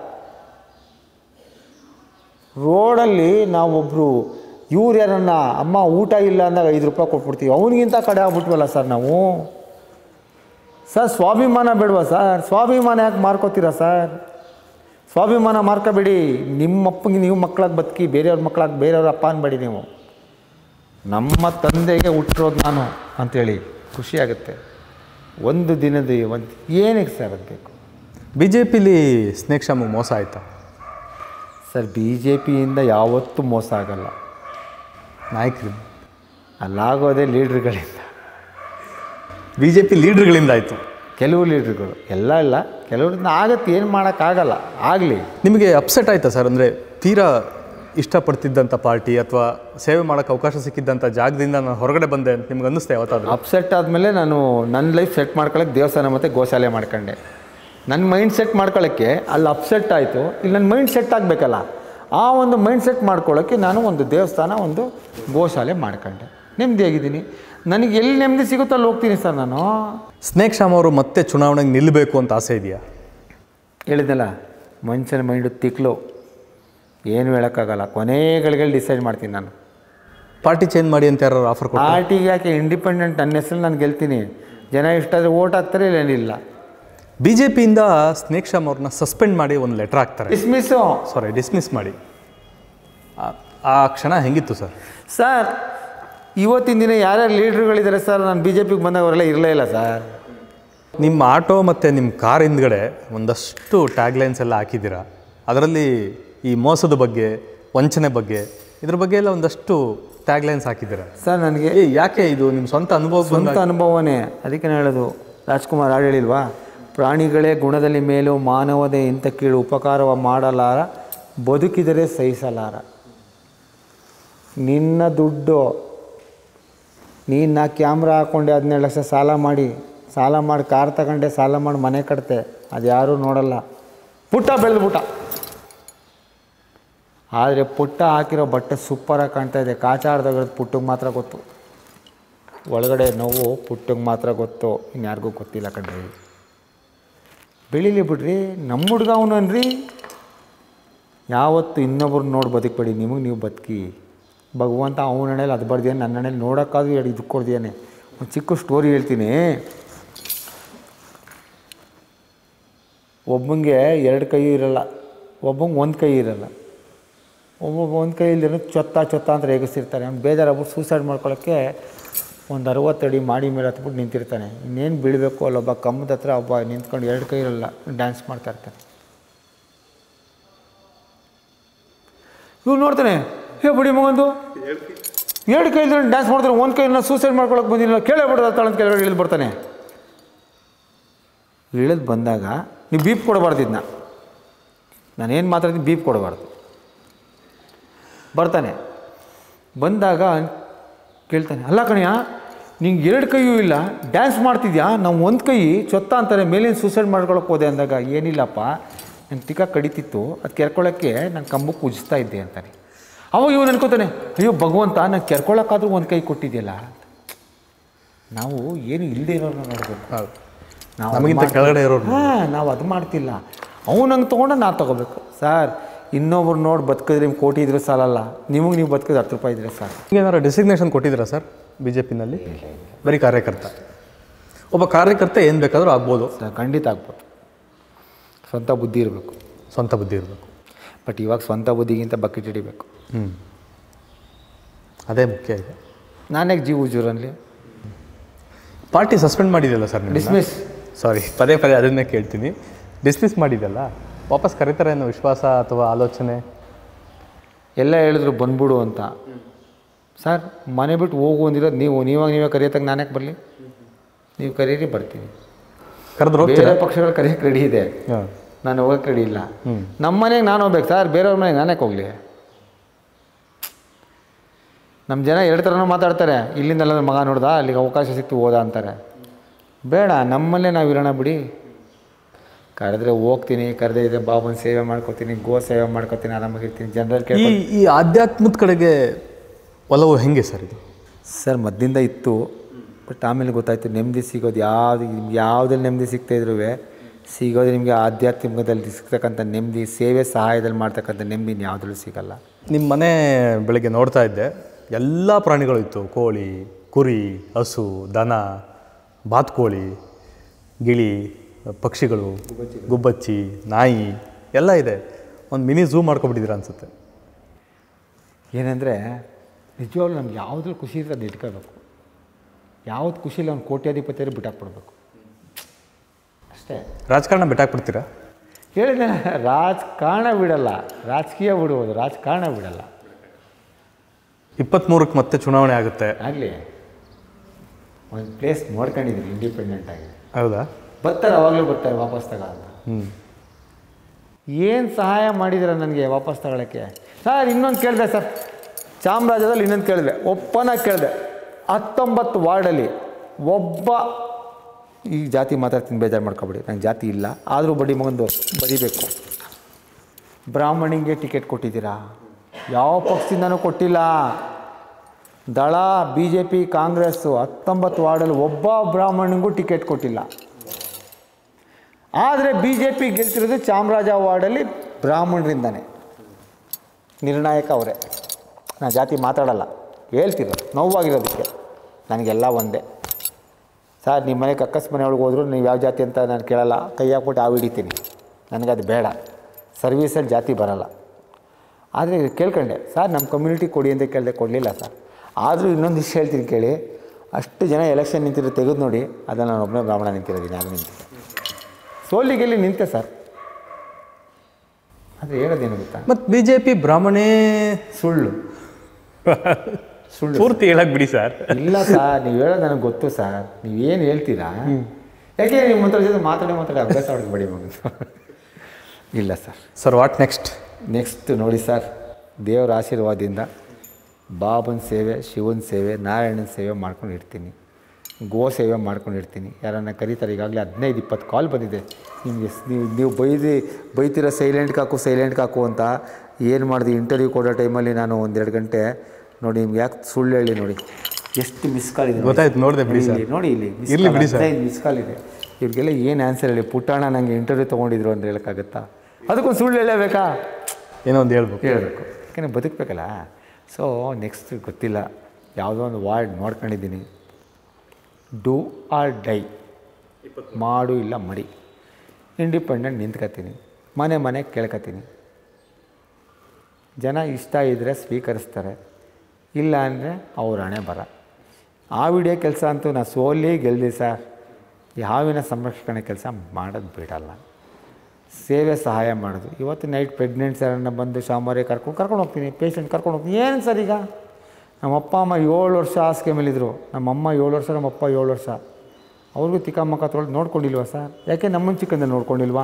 ರೋಡಲ್ಲಿ ನಾವೊಬ್ಬರು ಇವ್ರು ಯಾರನ್ನ ಅಮ್ಮ ಊಟ ಇಲ್ಲ ಅಂದಾಗ ಐದು ರೂಪಾಯಿ ಕೊಟ್ಬಿಡ್ತೀವಿ ಅವನಿಗಿಂತ ಕಡೆ ಆಗ್ಬಿಟ್ವಲ್ಲ ಸರ್ ನಾವು ಸರ್ ಸ್ವಾಭಿಮಾನ ಬೇಡವಾ ಸರ್ ಸ್ವಾಭಿಮಾನ ಯಾಕೆ ಮಾರ್ಕೋತೀರಾ ಸರ್ ಸ್ವಾಭಿಮಾನ ಮಾರ್ಕೋಬೇಡಿ ನಿಮ್ಮ ಅಪ್ಪಗೆ ನೀವು ಮಕ್ಕಳಾಗಿ ಬದುಕಿ ಬೇರೆಯವ್ರ ಮಕ್ಕಳಾಗಿ ಬೇರೆಯವ್ರ ಅಪ್ಪ ಅನ್ಬೇಡಿ ನೀವು ನಮ್ಮ ತಂದೆಗೆ ಹುಟ್ಟಿರೋದು ನಾನು ಅಂಥೇಳಿ ಖುಷಿಯಾಗುತ್ತೆ ಒಂದು ದಿನದ ಒಂದು ಏನಕ್ಕೆ ಸರ್ ಅದು ಬೇಕು ಬಿ ಜೆ ಪಿಲಿ ಸ್ನೇಕ್ ಶಾಮಿಗೆ ಮೋಸ ಆಯಿತಾ ಸರ್ ಬಿ ಜೆ ಪಿಯಿಂದ ಯಾವತ್ತೂ ಮೋಸ ಆಗಲ್ಲ ನಾಯಕರು ಅಲ್ಲಾಗೋದೇ ಲೀಡ್ರ್ಗಳಿಂದ ಬಿ ಜೆ ಪಿ ಲೀಡ್ರ್ಗಳಿಂದ ಆಯಿತು ಕೆಲವು ಲೀಡ್ರ್ಗಳು ಎಲ್ಲ ಇಲ್ಲ ಕೆಲವ್ರಿಂದ ಆಗತ್ತೆ ಏನು ಮಾಡೋಕ್ಕಾಗಲ್ಲ ಆಗಲಿ ನಿಮಗೆ ಅಪ್ಸೆಟ್ ಆಯ್ತಾ ಸರ್ ಅಂದರೆ ತೀರಾ ಇಷ್ಟಪಡ್ತಿದ್ದಂಥ ಪಾರ್ಟಿ ಅಥವಾ ಸೇವೆ ಮಾಡೋಕ್ಕೆ ಅವಕಾಶ ಸಿಕ್ಕಿದ್ದಂಥ ಜಾಗದಿಂದ ನಾನು ಹೊರಗಡೆ ಬಂದೆ ಅಂತ ನಿಮ್ಗೆ ಅನ್ನಿಸ್ತಾ ಯಾವತ್ತಾದರೂ ಅಪ್ಸೆಟ್ ಆದಮೇಲೆ ನಾನು ನನ್ನ ಲೈಫ್ ಸೆಟ್ ಮಾಡ್ಕೊಳ್ಳೋಕೆ ದೇವಸ್ಥಾನ ಮತ್ತು ಗೋಶಾಲೆ ಮಾಡ್ಕೊಂಡೆ ನನ್ನ ಮೈಂಡ್ ಸೆಟ್ ಮಾಡ್ಕೊಳ್ಳೋಕ್ಕೆ ಅಲ್ಲಿ ಅಪ್ಸೆಟ್ ಆಯಿತು ಇಲ್ಲಿ ನನ್ನ ಮೈಂಡ್ ಸೆಟ್ ಆಗಬೇಕಲ್ಲ ಆ ಒಂದು ಮೈಂಡ್ ಸೆಟ್ ಮಾಡ್ಕೊಳ್ಳೋಕ್ಕೆ ನಾನು ಒಂದು ದೇವಸ್ಥಾನ ಒಂದು ಗೋಶಾಲೆ ಮಾಡ್ಕೊಂಡೆ ನೆಮ್ಮದಿಯಾಗಿದ್ದೀನಿ ನನಗೆ ಎಲ್ಲಿ ನೆಮ್ಮದಿ ಸಿಗುತ್ತೋ ಅಲ್ಲಿ ಹೋಗ್ತೀನಿ ಸರ್ ನಾನು ಸ್ನೇಕ್ ಶಾಮ್ ಅವರು ಮತ್ತೆ ಚುನಾವಣೆಗೆ ನಿಲ್ಲಬೇಕು ಅಂತ ಆಸೆ ಇದೆಯಾ ಹೇಳಿದ್ನಲ್ಲ ಮನುಷ್ಯನ ಮೈಂಡು ತಿಕ್ಲು ಏನು ಹೇಳೋಕ್ಕಾಗಲ್ಲ ಕೊನೆಗಳಿಗೆ ಡಿಸೈಡ್ ಮಾಡ್ತೀನಿ ನಾನು ಪಾರ್ಟಿ ಚೇಂಜ್ ಮಾಡಿ ಅಂತ ಯಾರು ಆಫರ್ ಕೊಟ್ಟು ಪಾರ್ಟಿಗೆ ಯಾಕೆ ಇಂಡಿಪೆಂಡೆಂಟ್ ನನ್ನ ಹೆಸರು ನಾನು ಗೆಲ್ತೀನಿ ಜನ ಇಷ್ಟಾದರೆ ಓಟ್ ಹಾಕ್ತಾರೆ ಇಲ್ಲ ಏನಿಲ್ಲ ಬಿ ಜೆ ಪಿಯಿಂದ ಸ್ನೇಕ್ ಶಾಮ್ ಅವ್ರನ್ನ ಸಸ್ಪೆಂಡ್ ಮಾಡಿ ಒಂದು ಲೆಟರ್ ಹಾಕ್ತಾರೆ ಡಿಸ್ಮಿಸ್ಸು ಸಾರಿ ಡಿಸ್ಮಿಸ್ ಮಾಡಿ ಆ- ಆ ಕ್ಷಣ ಹೆಂಗಿತ್ತು ಸರ್ ಸರ್ ಇವತ್ತಿನ ದಿನ ಯಾರ್ಯಾರು ಲೀಡ್ರುಗಳಿದ್ದಾರೆ ಸರ್ ನಾನು ಬಿ ಜೆ ಪಿಗೆ ಬಂದಾಗ ಅವರೆಲ್ಲ ಇರಲೇ ಇಲ್ಲ ಸರ್ ನಿಮ್ಮ ಆಟೋ ಮತ್ತು ನಿಮ್ಮ ಕಾರ್ ಹಿಂದ್ಗಡೆ ಒಂದಷ್ಟು ಟ್ಯಾಗ್ಲೈನ್ಸ್ ಎಲ್ಲ ಹಾಕಿದ್ದೀರಾ ಅದರಲ್ಲಿ ಈ ಮೋಸದ ಬಗ್ಗೆ ವಂಚನೆ ಬಗ್ಗೆ ಇದ್ರ ಬಗ್ಗೆ ಎಲ್ಲ ಒಂದಷ್ಟು ಟ್ಯಾಗ್ಲೈನ್ಸ್ ಹಾಕಿದ್ದೀರಾ ಸರ್ ನನಗೆ ಏ ಯಾಕೆ ಇದು ನಿಮ್ಮ ಸ್ವಂತ ಅನುಭವ ಸ್ವಂತ ಅನುಭವನೇ ಅದಕ್ಕೆ ನಾನು ಹೇಳೋದು ರಾಜ್ಕುಮಾರ್ ಹಾಡು ಹೇಳಿಲ್ವಾ ಪ್ರಾಣಿಗಳೇ ಗುಣದಲ್ಲಿ ಮೇಲೂ ಮಾನವದೇ ಇಂಥ ಕೀಳು ಉಪಕಾರವ ಮಾಡಲಾರ ಬದುಕಿದರೆ ಸಹಿಸಲಾರ ನಿನ್ನ ದುಡ್ಡು ನೀನು ನಾ ಕ್ಯಾಮ್ರಾ ಹಾಕ್ಕೊಂಡೆ ಹದಿನೇಳು ಲಕ್ಷ ಸಾಲ ಮಾಡಿ ಸಾಲ ಮಾಡಿ ಕಾರ್ ತಗೊಂಡೆ ಸಾಲ ಮಾಡಿ ಮನೆ ಕಟ್ತೆ ಅದು ಯಾರೂ ನೋಡಲ್ಲ ಪುಟ್ಟ ಬೆಳೆದ್ಬಿಟ್ಟ ಆದರೆ ಪುಟ್ಟ ಹಾಕಿರೋ ಬಟ್ಟೆ ಸೂಪರಾಗಿ ಕಾಣ್ತಾ ಇದೆ ಕಾಚಾಡ್ದಾಗಿರೋದು ಪುಟ್ಟಿಗೆ ಮಾತ್ರ ಗೊತ್ತು ಒಳಗಡೆ ನೋವು ಪುಟ್ಟಿಗೆ ಮಾತ್ರ ಗೊತ್ತು ಇನ್ಯಾರಿಗೂ ಗೊತ್ತಿಲ್ಲ ಕಣ್ರಿ ಬೆಳೀಲಿ ಬಿಡ್ರಿ ನಮ್ಮ ಹುಡ್ಗ ಅವನನ್ರಿ ಯಾವತ್ತು ಇನ್ನೊಬ್ರನ್ನ ನೋಡಿ ಬದುಕಬೇಡಿ ನಿಮಗೆ ನೀವು ಬದುಕಿ ಭಗವಂತ ಅವನ ಹಣೆಯಲ್ಲಿ ಅದು ಬರ್ದೇನೆ ನನ್ನ ಹಣೆಯಲ್ಲಿ ನೋಡೋಕ್ಕಾದ್ರೂ ಎರಡು ಇದು ಕೊಡ್ದೇನೆ ಒಂದು ಚಿಕ್ಕ ಸ್ಟೋರಿ ಹೇಳ್ತೀನಿ ಒಬ್ಬಂಗೆ ಎರಡು ಕೈ ಇರಲ್ಲ ಒಬ್ಬಂಗೆ ಒಂದು ಕೈ ಇರಲ್ಲ ಒಬ್ಬೊಬ್ಬ ಒಂದು ಕೈ ಇಲ್ದಿರೋ ಚೊತ್ತ ಚೊತ್ತ ಅಂತ ರೇಗಿಸ್ತಿರ್ತಾನೆ ಅವ್ನು ಬೇಜಾರಾಗ್ಬಿಟ್ಟು ಸೂಸೈಡ್ ಮಾಡ್ಕೊಳ್ಳೋಕ್ಕೆ ಒಂದು ಅರವತ್ತಡಿ ಮಾಡಿ ಮೇಲೆ ಹತ್ಬಿಟ್ಟು ನಿಂತಿರ್ತಾನೆ ಇನ್ನೇನು ಬೀಳಬೇಕು ಅಲ್ಲೊಬ್ಬ ಕಮ್ಮದ ಹತ್ರ ಒಬ್ಬ ನಿಂತ್ಕೊಂಡು ಎರಡು ಕೈ ಇರಲ್ಲ ಡ್ಯಾನ್ಸ್ ಮಾಡ್ತಾ ಇರ್ತಾನೆ ಇವ್ನು ನೋಡ್ತಾನೆ ಹೇ ಬಿಡಿ ಮಗಂದು ಎರಡು ಕೈ ಇಲ್ದ್ರೆ ಡ್ಯಾನ್ಸ್ ಮಾಡ್ತಾನೆ ಒಂದು ಕೈನ ಸೂಸೈಡ್ ಮಾಡ್ಕೊಳಕ್ಕೆ ಬಂದಿಲ್ಲ ಕೇಳೇ ಬಿಡೋದು ತಳಂತ ಕೆಳಗಡೆ ಇಳಿದು ಬರ್ತಾನೆ ಇಳಿದು ಬಂದಾಗ ನೀವು ಬೀಪ್ ಕೊಡಬಾರ್ದು ಇದನ್ನ ನಾನೇನು ಮಾತಾಡ್ತೀನಿ ಬೀಪ್ ಕೊಡಬಾರ್ದು ಬರ್ತಾನೆ ಬಂದಾಗ ಕೇಳ್ತಾನೆ ಅಲ್ಲ ಕಣಯ್ಯ ನಿಂಗೆ ಎರಡು ಕೈಯೂ ಇಲ್ಲ ಡ್ಯಾನ್ಸ್ ಮಾಡ್ತಿದ್ಯಾ ನಾವು ಒಂದು ಕೈ ಚೊತ್ತ ಅಂತಾರೆ ಮೇಲಿನ ಸೂಸೈಡ್ ಮಾಡ್ಕೊಳಕ್ಕೆ ಹೋದೆ ಅಂದಾಗ ಏನಿಲ್ಲಪ್ಪ ನನ್ನ ತಿಕ್ಕ ಕಡಿತಿತ್ತು ಅದು ಕೆರ್ಕೊಳ್ಳೋಕ್ಕೆ ನಾನು ಕಂಬಕ್ಕೆ ಉಜ್ತಾ ಇದ್ದೆ ಅಂತಾನೆ ಅವಾಗ ಇವನು ಅನ್ಕೋತಾನೆ ಅಯ್ಯೋ ಭಗವಂತ ನಾನು ಕೆರ್ಕೊಳ್ಳೋಕ್ಕಾದ್ರೂ ಒಂದು ಕೈ ಕೊಟ್ಟಿದ್ಯಲ್ಲ ನಾವು ಏನು ಇಲ್ಲದೆ ಇರೋರನ್ನ ನೋಡಬೇಕು ಹೌದು ನಾವು ನಮಗಿಂತ ಕೆಳಗಡೆ ಇರೋರು ಹಾಂ ನಾವು ಅದು ಮಾಡ್ತಿಲ್ಲ ಅವ್ನು ಹಂಗೆ ತೊಗೊಂಡು ನಾವು ತೊಗೋಬೇಕು ಸರ್ ಇನ್ನೊಬ್ರು ನೋಡಿ ಬದುಕಿದ್ರೆ ನಿಮ್ಗೆ ಕೋಟಿ ಇದ್ರೆ ಸಾಲಲ್ಲ ನಿಮಗೆ ನೀವು ಬದುಕಿದ್ರೆ ಹತ್ತು ರೂಪಾಯಿ ಇದ್ರೆ ಸಾಕು ಏನಾದ್ರು ಡೆಸಿಗ್ನೇಷನ್ ಕೊಟ್ಟಿದ್ದೀರಾ ಸರ್ ಬಿ ಜೆ ಪಿನಲ್ಲಿ ಬರೀ ಕಾರ್ಯಕರ್ತ ಒಬ್ಬ ಕಾರ್ಯಕರ್ತ ಏನು ಬೇಕಾದರೂ ಆಗ್ಬೋದು ಸರ್ ಖಂಡಿತ ಆಗ್ಬೋದು ಸ್ವಂತ ಬುದ್ಧಿ ಇರಬೇಕು ಸ್ವಂತ ಬುದ್ಧಿ ಇರಬೇಕು ಬಟ್ ಇವಾಗ ಸ್ವಂತ ಬುದ್ಧಿಗಿಂತ ಬಕೆಟ್ ಹಿಡಿಬೇಕು ಹ್ಞೂ ಅದೇ ಮುಖ್ಯ ಇದೆ ನಾನೇ ಜೀವ ಉಜ್ಜೂರಲ್ಲಿ ಪಾರ್ಟಿ ಸಸ್ಪೆಂಡ್ ಮಾಡಿದೆಯಲ್ಲ ಸರ್ ನೀವು ಡಿಸ್ಮಿಸ್ ಸಾರಿ ಪದೇ ಪದೇ ಅದನ್ನೇ ಕೇಳ್ತೀನಿ ಡಿಸ್ಮಿಸ್ ಮಾಡಿದೆಯಲ್ಲ ವಾಪಸ್ ಕರೀತಾರೆ ಅನ್ನೋ ವಿಶ್ವಾಸ ಅಥವಾ ಆಲೋಚನೆ ಎಲ್ಲ ಹೇಳಿದ್ರು ಬಂದ್ಬಿಡು ಅಂತ ಸರ್ ಮನೆ ಬಿಟ್ಟು ಹೋಗು ಅಂದಿರೋದು ನೀವು ನೀವಾಗ ನೀವೇ ಕರೆಯೋತಾಗ ನಾನ್ಯಾಕೆ ಬರಲಿ ನೀವು ಕರೀರಿ ಬರ್ತೀನಿ ಕರೆದ್ರು ಬೇರೆ ಪಕ್ಷಗಳು ಕರೆಯೋಕ್ಕೆ ರೆಡಿ ಇದೆ ಹಾಂ ನಾನು ಹೋಗೋಕ್ಕೆ ರೆಡಿ ಇಲ್ಲ ನಮ್ಮ ಮನೆಗೆ ನಾನು ಹೋಗ್ಬೇಕು ಸರ್ ಬೇರೆಯವ್ರ ಮನೆಗೆ ನಾನೇ ಹೋಗಲಿ ನಮ್ಮ ಜನ ಎರಡು ಥರನೂ ಮಾತಾಡ್ತಾರೆ ಇಲ್ಲಿಂದೆಲ್ಲ ನನ್ನ ಮಗ ನೋಡ್ದ ಅಲ್ಲಿಗೆ ಅವಕಾಶ ಸಿಕ್ತು ಹೋದ ಅಂತಾರೆ ಬೇಡ ನಮ್ಮಲ್ಲೇ ನಾವು ಇರೋಣ ಬಿಡಿ ಕರೆದ್ರೆ ಹೋಗ್ತೀನಿ ಕರೆದೇ ಇದೆ ಬಾಬನ ಸೇವೆ ಮಾಡ್ಕೋತೀನಿ ಗೋ ಸೇವೆ ಮಾಡ್ಕೋತೀನಿ ಆರಾಮಾಗಿರ್ತೀನಿ ಜನರಲ್ಲಿ ಈ ಕೇಳ್ಕೊ ಈ ಆಧ್ಯಾತ್ಮದ ಕಡೆಗೆ ಒಲವು ಹೆಂಗೆ ಸರ್ ಇದು ಸರ್ ಮೊದಲಿಂದ ಇತ್ತು ಬಟ್ ಆಮೇಲೆ ಗೊತ್ತಾಯ್ತು ನೆಮ್ಮದಿ ಸಿಗೋದು ಯಾವುದು ಯಾವುದಲ್ಲಿ ನೆಮ್ಮದಿ ಸಿಗ್ತಾ ಇದ್ರೂ ಸಿಗೋದು ನಿಮಗೆ ಆಧ್ಯಾತ್ಮಿಕದಲ್ಲಿ ಸಿಗ್ತಕ್ಕಂಥ ನೆಮ್ಮದಿ ಸೇವೆ ಸಹಾಯದಲ್ಲಿ ಮಾಡ್ತಕ್ಕಂಥ ನೆಮ್ಮದಿ ಯಾವುದ್ರಲ್ಲೂ ಸಿಗಲ್ಲ ನಿಮ್ಮ ಮನೆ ಬೆಳಗ್ಗೆ ನೋಡ್ತಾ ಇದ್ದೆ ಎಲ್ಲ ಪ್ರಾಣಿಗಳು ಇತ್ತು ಕೋಳಿ ಕುರಿ ಹಸು ದನ ಬಾತುಕೋಳಿ ಗಿಳಿ ಪಕ್ಷಿಗಳು ಗುಬ್ಬಚ್ಚಿ ನಾಯಿ ಎಲ್ಲ ಇದೆ ಒಂದು ಮಿನಿ ಝೂ ಮಾಡ್ಕೊಬಿಟ್ಟಿದ್ದೀರಾ ಅನ್ಸುತ್ತೆ ಏನಂದರೆ ನಿಜವಾಗ್ಲೂ ನಮ್ಗೆ ಯಾವುದ್ರಲ್ಲಿ ಖುಷಿ ಇದ್ರೆ ಅದು ಇಟ್ಕೋಬೇಕು ಯಾವ್ದು ಖುಷಿಲ್ಲ ಅವ್ನು ಕೋಟ್ಯಾಧಿಪತಿಯರು ಬಿಟ್ಟಾಕ್ಬಿಡ್ಬೇಕು ಅಷ್ಟೇ ರಾಜಕಾರಣ ಬಿಟ್ಟಾಕ್ಬಿಡ್ತೀರಾ ಹೇಳಿದೆ ರಾಜಕಾರಣ ಬಿಡಲ್ಲ ರಾಜಕೀಯ ಬಿಡ್ಬೋದು ರಾಜಕಾರಣ ಬಿಡಲ್ಲ ಇಪ್ಪತ್ತ್ಮೂರಕ್ಕೆ ಮತ್ತೆ ಚುನಾವಣೆ ಆಗುತ್ತೆ ಆಗಲಿ ಒಂದು ಪ್ಲೇಸ್ ನೋಡ್ಕೊಂಡಿದ್ದೀನಿ ಇಂಡಿಪೆಂಡೆಂಟ್ ಆಗಿ ಹೌದಾ ಬರ್ತಾರೆ ಅವಾಗಲೂ ಬರ್ತಾರೆ ವಾಪಸ್ ತಗ ಅಂತ ಹ್ಞೂ ಏನು ಸಹಾಯ ಮಾಡಿದಿರ ನನಗೆ ವಾಪಸ್ ತಗೊಳ್ಳೋಕ್ಕೆ ಸರ್ ಇನ್ನೊಂದು ಕೇಳಿದೆ ಸರ್ ಚಾಮರಾಜದಲ್ಲಿ ಇನ್ನೊಂದು ಕೇಳಿದೆ ಒಪ್ಪನಾಗಿ ಕೇಳಿದೆ ಹತ್ತೊಂಬತ್ತು ವಾರ್ಡಲ್ಲಿ ಒಬ್ಬ ಈ ಜಾತಿ ಮಾತಾಡ್ತೀನಿ ಬೇಜಾರು ಮಾಡ್ಕೊಬೇಡಿ ನಂಗೆ ಜಾತಿ ಇಲ್ಲ ಆದರೂ ಬಡ್ಡಿ ಮಗಂದು ಬರೀಬೇಕು ಬ್ರಾಹ್ಮಣಿಗೆ ಟಿಕೆಟ್ ಕೊಟ್ಟಿದ್ದೀರಾ ಯಾವ ಪಕ್ಷದಿಂದನೂ ಕೊಟ್ಟಿಲ್ಲ ದಳ ಬಿ ಜೆ ಪಿ ಕಾಂಗ್ರೆಸ್ಸು ಹತ್ತೊಂಬತ್ತು ವಾರ್ಡಲ್ಲಿ ಒಬ್ಬ ಬ್ರಾಹ್ಮಣಿಗೂ ಟಿಕೆಟ್ ಕೊಟ್ಟಿಲ್ಲ ಆದರೆ ಬಿ ಜೆ ಪಿ ಗೆಲ್ತಿರೋದು ಚಾಮರಾಜ ವಾರ್ಡಲ್ಲಿ ಬ್ರಾಹ್ಮಣರಿಂದನೇ ನಿರ್ಣಾಯಕ ಅವರೇ ನಾನು ಜಾತಿ ಮಾತಾಡಲ್ಲ ಹೇಳ್ತಿರೋದು ನೋವಾಗಿರೋದಕ್ಕೆ ನನಗೆಲ್ಲ ಒಂದೇ ಸರ್ ನಿಮ್ಮ ಮನೆಗೆ ಅಕ್ಕಸ್ ಮನೆ ಒಳಗೆ ಹೋದ್ರು ನೀವು ಯಾವ ಜಾತಿ ಅಂತ ನಾನು ಕೇಳಲ್ಲ ಕೈ ಹಾಕ್ಬಿಟ್ಟು ಹಾವು ಹಿಡಿತೀನಿ ನನಗದು ಬೇಡ ಸರ್ವೀಸಲ್ಲಿ ಜಾತಿ ಬರಲ್ಲ ಆದರೆ ಕೇಳ್ಕೊಂಡೆ ಸರ್ ನಮ್ಮ ಕಮ್ಯುನಿಟಿ ಕೊಡಿ ಅಂತ ಕೇಳಿದೆ ಕೊಡಲಿಲ್ಲ ಸರ್ ಆದರೂ ಇನ್ನೊಂದು ವಿಷಯ ಹೇಳ್ತೀನಿ ಕೇಳಿ ಅಷ್ಟು ಜನ ಎಲೆಕ್ಷನ್ ನಿಂತಿರೋ ತೆಗೆದು ನೋಡಿ ಅದನ್ನು ನಾನು ಒಬ್ಬನೇ ಬ್ರಾಹ್ಮಣ ನಿಂತಿರೋದು ಯಾರು ನಿಂತಿಲ್ಲ ಸೋಲಿಗೆಲ್ಲಿ ನಿಂತೆ ಸರ್ ಆದರೆ ಹೇಳೋದೇನು ಗೊತ್ತಾ ಮತ್ತು ಬಿ ಜೆ ಪಿ ಬ್ರಾಹ್ಮಣೇ ಸುಳ್ಳು ಸುಳ್ಳು ಪೂರ್ತಿ ಹೇಳಕ್ ಬಿಡಿ ಸರ್ ಇಲ್ಲ ಸರ್ ನೀವು ಹೇಳೋದು ನನಗೆ ಗೊತ್ತು ಸರ್ ನೀವೇನು ಹೇಳ್ತೀರಾ ಯಾಕೆ ನಿಮ್ಮ ಹತ್ರ ಜೊತೆ ಮಾತಾಡಿ ಮಾತಾಡಿ ಅಭ್ಯಾಸ ಮಾಡ್ಕೊಬೇಡಿ ಮಗ ಇಲ್ಲ sir sir what next next ನೋಡಿ ಸರ್ ದೇವರ ಆಶೀರ್ವಾದದಿಂದ ಬಾಬನ ಸೇವೆ ಶಿವನ ಸೇವೆ ನಾರಾಯಣನ ಸೇವೆ ಮಾಡ್ಕೊಂಡು ಇರ್ತೀನಿ ಗೋ ಸೇವೆ ಮಾಡ್ಕೊಂಡು ಇರ್ತೀನಿ ಯಾರನ್ನ ಕರೀತಾರೆ ಈಗಾಗಲೇ ಹದಿನೈದು ಇಪ್ಪತ್ತು ಕಾಲ್ ಬಂದಿದೆ ನಿಮಗೆ ನೀವು ನೀವು ಬೈದು ಬೈತಿರೋ ಸೈಲೆಂಟ್ಗೆ ಹಾಕು ಸೈಲೆಂಟ್ಗೆ ಹಾಕು ಅಂತ ಏನು ಮಾಡಿದೆ ಇಂಟರ್ವ್ಯೂ ಕೊಡೋ ಟೈಮಲ್ಲಿ ನಾನು ಒಂದೆರಡು ಗಂಟೆ ನೋಡಿ ನಿಮ್ಗೆ ಯಾಕೆ ಸುಳ್ಳು ಹೇಳಿ ನೋಡಿ ಎಷ್ಟು ಮಿಸ್ ಕಾಲ್ ಇದೆ ನೋಡಿ. ಗೊತ್ತಾಯ್ತು ನೋಡಿದೆ ಬಿಡಿ ಸರ್ ಇಲ್ಲಿ ನೋಡಿ ಇಲ್ಲಿ miss ಇರ್ಲಿ call, ಬಿಡಿ ಸರ್. ಹದಿನೈದು ಮಿಸ್ ಕಾಲ್ ಇದೆ ಇವ್ರಿಗೆಲ್ಲ ಏನು ಆನ್ಸರ್ ಹೇಳಿ ಪುಟ್ಟಣ್ಣ ನನಗೆ ಇಂಟರ್ವ್ಯೂ ತೊಗೊಂಡಿದ್ರು ಅಂತ ಹೇಳೋಕ್ಕಾಗತ್ತಾ ಅದಕ್ಕೊಂದು ಸುಳ್ಳು ಹೇಳಬೇಕಾ ಏನೋ ಒಂದು ಹೇಳ್ಬೇಕು ಹೇಳಬೇಕು ಯಾಕೆಂದರೆ ಬದುಕಬೇಕಲ್ಲ ಸೊ ನೆಕ್ಸ್ಟ್ ಗೊತ್ತಿಲ್ಲ ಯಾವುದೋ ಒಂದು ವಾರ್ಡ್ ನೋಡ್ಕೊಂಡಿದ್ದೀನಿ ಡೂ ಆರ್ ಡೈ ಮಾಡು ಇಲ್ಲ ಮಡಿ ಇಂಡಿಪೆಂಡೆಂಟ್ ನಿಂತ್ಕೊತೀನಿ ಮನೆ ಮನೆ ಕೇಳ್ಕೊತೀನಿ ಜನ ಇಷ್ಟ ಇದ್ದರೆ ಸ್ವೀಕರಿಸ್ತಾರೆ ಇಲ್ಲ ಅಂದರೆ ಅವ್ರ ಹಣೆ ಬರ ಆ ವಿಡಿಯೋ ಕೆಲಸ ಅಂತೂ ನಾ ಸೋಲಿ ಗೆಲ್ದಿ ಸರ್ ಯಾವಿನ ಸಂರಕ್ಷಣೆ ಕೆಲಸ ಮಾಡೋದು ಬಿಡಲ್ಲ ಸೇವೆ ಸಹಾಯ ಮಾಡೋದು ಇವತ್ತು ನೈಟ್ ಪ್ರೆಗ್ನೆಂಟ್ಸ್ ಯಾರನ್ನ ಬಂದು ಶಾಮರೆ ಕರ್ಕೊಂಡು ಕರ್ಕೊಂಡು ಹೋಗ್ತೀನಿ ಪೇಷಂಟ್ ಕರ್ಕೊಂಡು ಹೋಗ್ತೀನಿ ಏನು ಸರ್ ಈಗ ನಮ್ಮ ಅಪ್ಪ ಅಮ್ಮ ಏಳು ವರ್ಷ ಹಾಸಿಗೆ ಮೇಲಿದ್ರು ನಮ್ಮಮ್ಮ ಏಳು ವರ್ಷ ನಮ್ಮಪ್ಪ ಏಳು ವರ್ಷ ಅವ್ರಿಗೂ ತಿಕ್ಕ ಮಕ್ಕ ತೊಳೆದು ನೋಡ್ಕೊಂಡಿಲ್ವಾ ಸರ್ ಯಾಕೆ ನಮ್ಮನ್ನ ಚಿಕ್ಕಂದ ನೋಡ್ಕೊಂಡಿಲ್ವಾ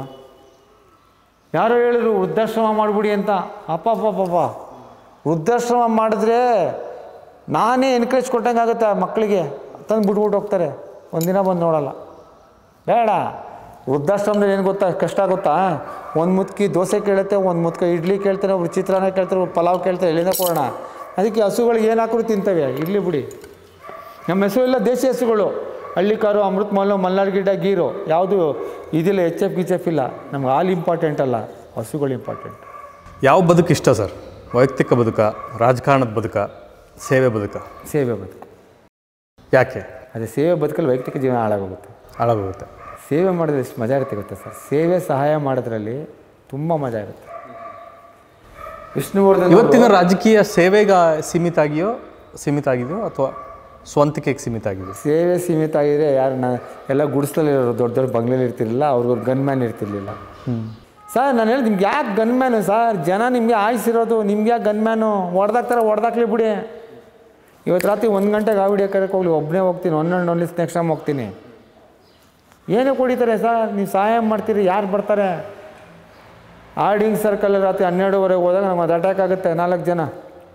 ಯಾರೋ ಹೇಳಿದ್ರು ವೃದ್ಧಾಶ್ರಮ ಮಾಡಿಬಿಡಿ ಅಂತ ಅಪ್ಪ ಅಪ್ಪ ಅಪ್ಪ ವೃದ್ಧಾಶ್ರಮ ಮಾಡಿದ್ರೆ ನಾನೇ ಎನ್ಕರೇಜ್ ಕೊಟ್ಟಂಗೆ ಆಗುತ್ತೆ ಆ ಮಕ್ಕಳಿಗೆ ತಂದು ಬಿಟ್ಬಿಟ್ಟು ಹೋಗ್ತಾರೆ ಒಂದಿನ ಬಂದು ನೋಡಲ್ಲ ಬೇಡ ವೃದ್ಧಾಶ್ರಮದಲ್ಲಿ ಏನು ಗೊತ್ತಾ ಕಷ್ಟ ಗೊತ್ತಾ ಒಂದು ಮುತ್ಕಿ ದೋಸೆ ಕೇಳುತ್ತೆ ಒಂದು ಮುತ್ಕ ಇಡ್ಲಿ ಕೇಳ್ತಾರೆ ಒಬ್ರು ಚಿತ್ರಾನ್ನ ಕೇಳ್ತಾರೆ ಒಬ್ರು ಪಲಾವ್ ಕೇಳ್ತಾರೆ ಎಲ್ಲಿಂದ ಕೊಡೋಣ ಅದಕ್ಕೆ ಹಸುಗಳಿಗೆ ಏನು ಹಾಕಿದ್ರು ತಿಂತವೆ ಇಡ್ಲಿ ಬಿಡಿ ನಮ್ಮ ಹೆಸರು ಎಲ್ಲ ದೇಶಿ ಹಸುಗಳು ಹಳ್ಳಿ ಕಾರು ಅಮೃತ್ ಮಲ್ಲು ಮಲ್ನಾಡ್ ಗಿಡ್ಡ ಗೀರು ಯಾವುದು ಇದಿಲ್ಲ ಎಚ್ ಎಫ್ ಗಿಚ್ ಎಫ್ ಇಲ್ಲ ನಮ್ಗೆ ಹಾಲು ಇಂಪಾರ್ಟೆಂಟ್ ಅಲ್ಲ ಹಸುಗಳು ಇಂಪಾರ್ಟೆಂಟ್ ಯಾವ ಬದುಕು ಇಷ್ಟ ಸರ್ ವೈಯಕ್ತಿಕ ಬದುಕ ರಾಜಕಾರಣದ ಬದುಕ ಸೇವೆ ಬದುಕ ಸೇವೆ ಬದುಕು ಯಾಕೆ ಅದೇ ಸೇವೆ ಬದುಕಲ್ಲಿ ವೈಯಕ್ತಿಕ ಜೀವನ ಹಾಳಾಗೋಗುತ್ತೆ ಹಾಳಾಗೋಗುತ್ತೆ ಸೇವೆ ಮಾಡಿದ್ರೆ ಎಷ್ಟು ಮಜಾ ಇರುತ್ತೆ ಗೊತ್ತಾ ಸರ್ ಸೇವೆ ಸಹಾಯ ಮಾಡೋದ್ರಲ್ಲಿ ತುಂಬ ಮಜಾ ಇರುತ್ತೆ ವಿಷ್ಣುವರ್ಧನ್ ಅವರು- ಇವತ್ತಿನ ರಾಜಕೀಯ ಸೇವೆಗ ಸೀಮಿತ ಆಗಿಯೋ ಸೀಮಿತ ಆಗಿದೆಯೋ ಅಥವಾ ಸ್ವಂತಿಕೆಗೆ ಸೀಮಿತ ಆಗಿದೆಯೋ ಸೇವೆ ಸೀಮಿತ ಆಗಿದ್ರೆ ಯಾರು ನಾ ಎಲ್ಲ ಗುಡಿಸ್ದಲ್ಲಿರೋರು ದೊಡ್ಡ ದೊಡ್ಡ ಬಂಗ್ಲೆಲಿ ಇರ್ತಿರ್ಲಿಲ್ಲ ಅವ್ರಿಗೂ ಗನ್ ಮ್ಯಾನ್ ಇರ್ತಿರ್ಲಿಲ್ಲ ಸರ್ ನಾನು ಹೇಳಿ ನಿಮ್ಗೆ ಯಾಕೆ ಗನ್ ಮ್ಯಾನು ಸರ್ ಜನ ನಿಮಗೆ ಆಯ್ಸಿರೋದು ನಿಮ್ಗೆ ಯಾಕೆ ಗನ್ ಮ್ಯಾನು ಹೊಡೆದಾಕ್ತಾರೆ ಹೊಡೆದಾಕ್ಲಿ ಬಿಡಿ ಇವತ್ತು ರಾತ್ರಿ ಒಂದು ಗಂಟೆಗೆ ಆ ವಿಡಿಯೋ ಕರೆಕ್ಕೆ ಹೋಗ್ಲಿ ಒಬ್ಬನೇ ಹೋಗ್ತೀನಿ one and only next time ಹೋಗ್ತೀನಿ ಏನಕ್ಕೆ ಹೊಡಿತಾರೆ ಸರ್ ನೀವು ಸಹಾಯ ಮಾಡ್ತೀರಿ ಯಾರು ಬರ್ತಾರೆ ಆರ್ಡಿಂಗ್ ಸರ್ಕಲ್ ರಾತ್ರಿ ಹನ್ನೆರಡುವರೆಗೆ ಹೋದಾಗ ನಮಗೆ ಅದು ಅಟ್ಯಾಕ್ ಆಗುತ್ತೆ ನಾಲ್ಕು ಜನ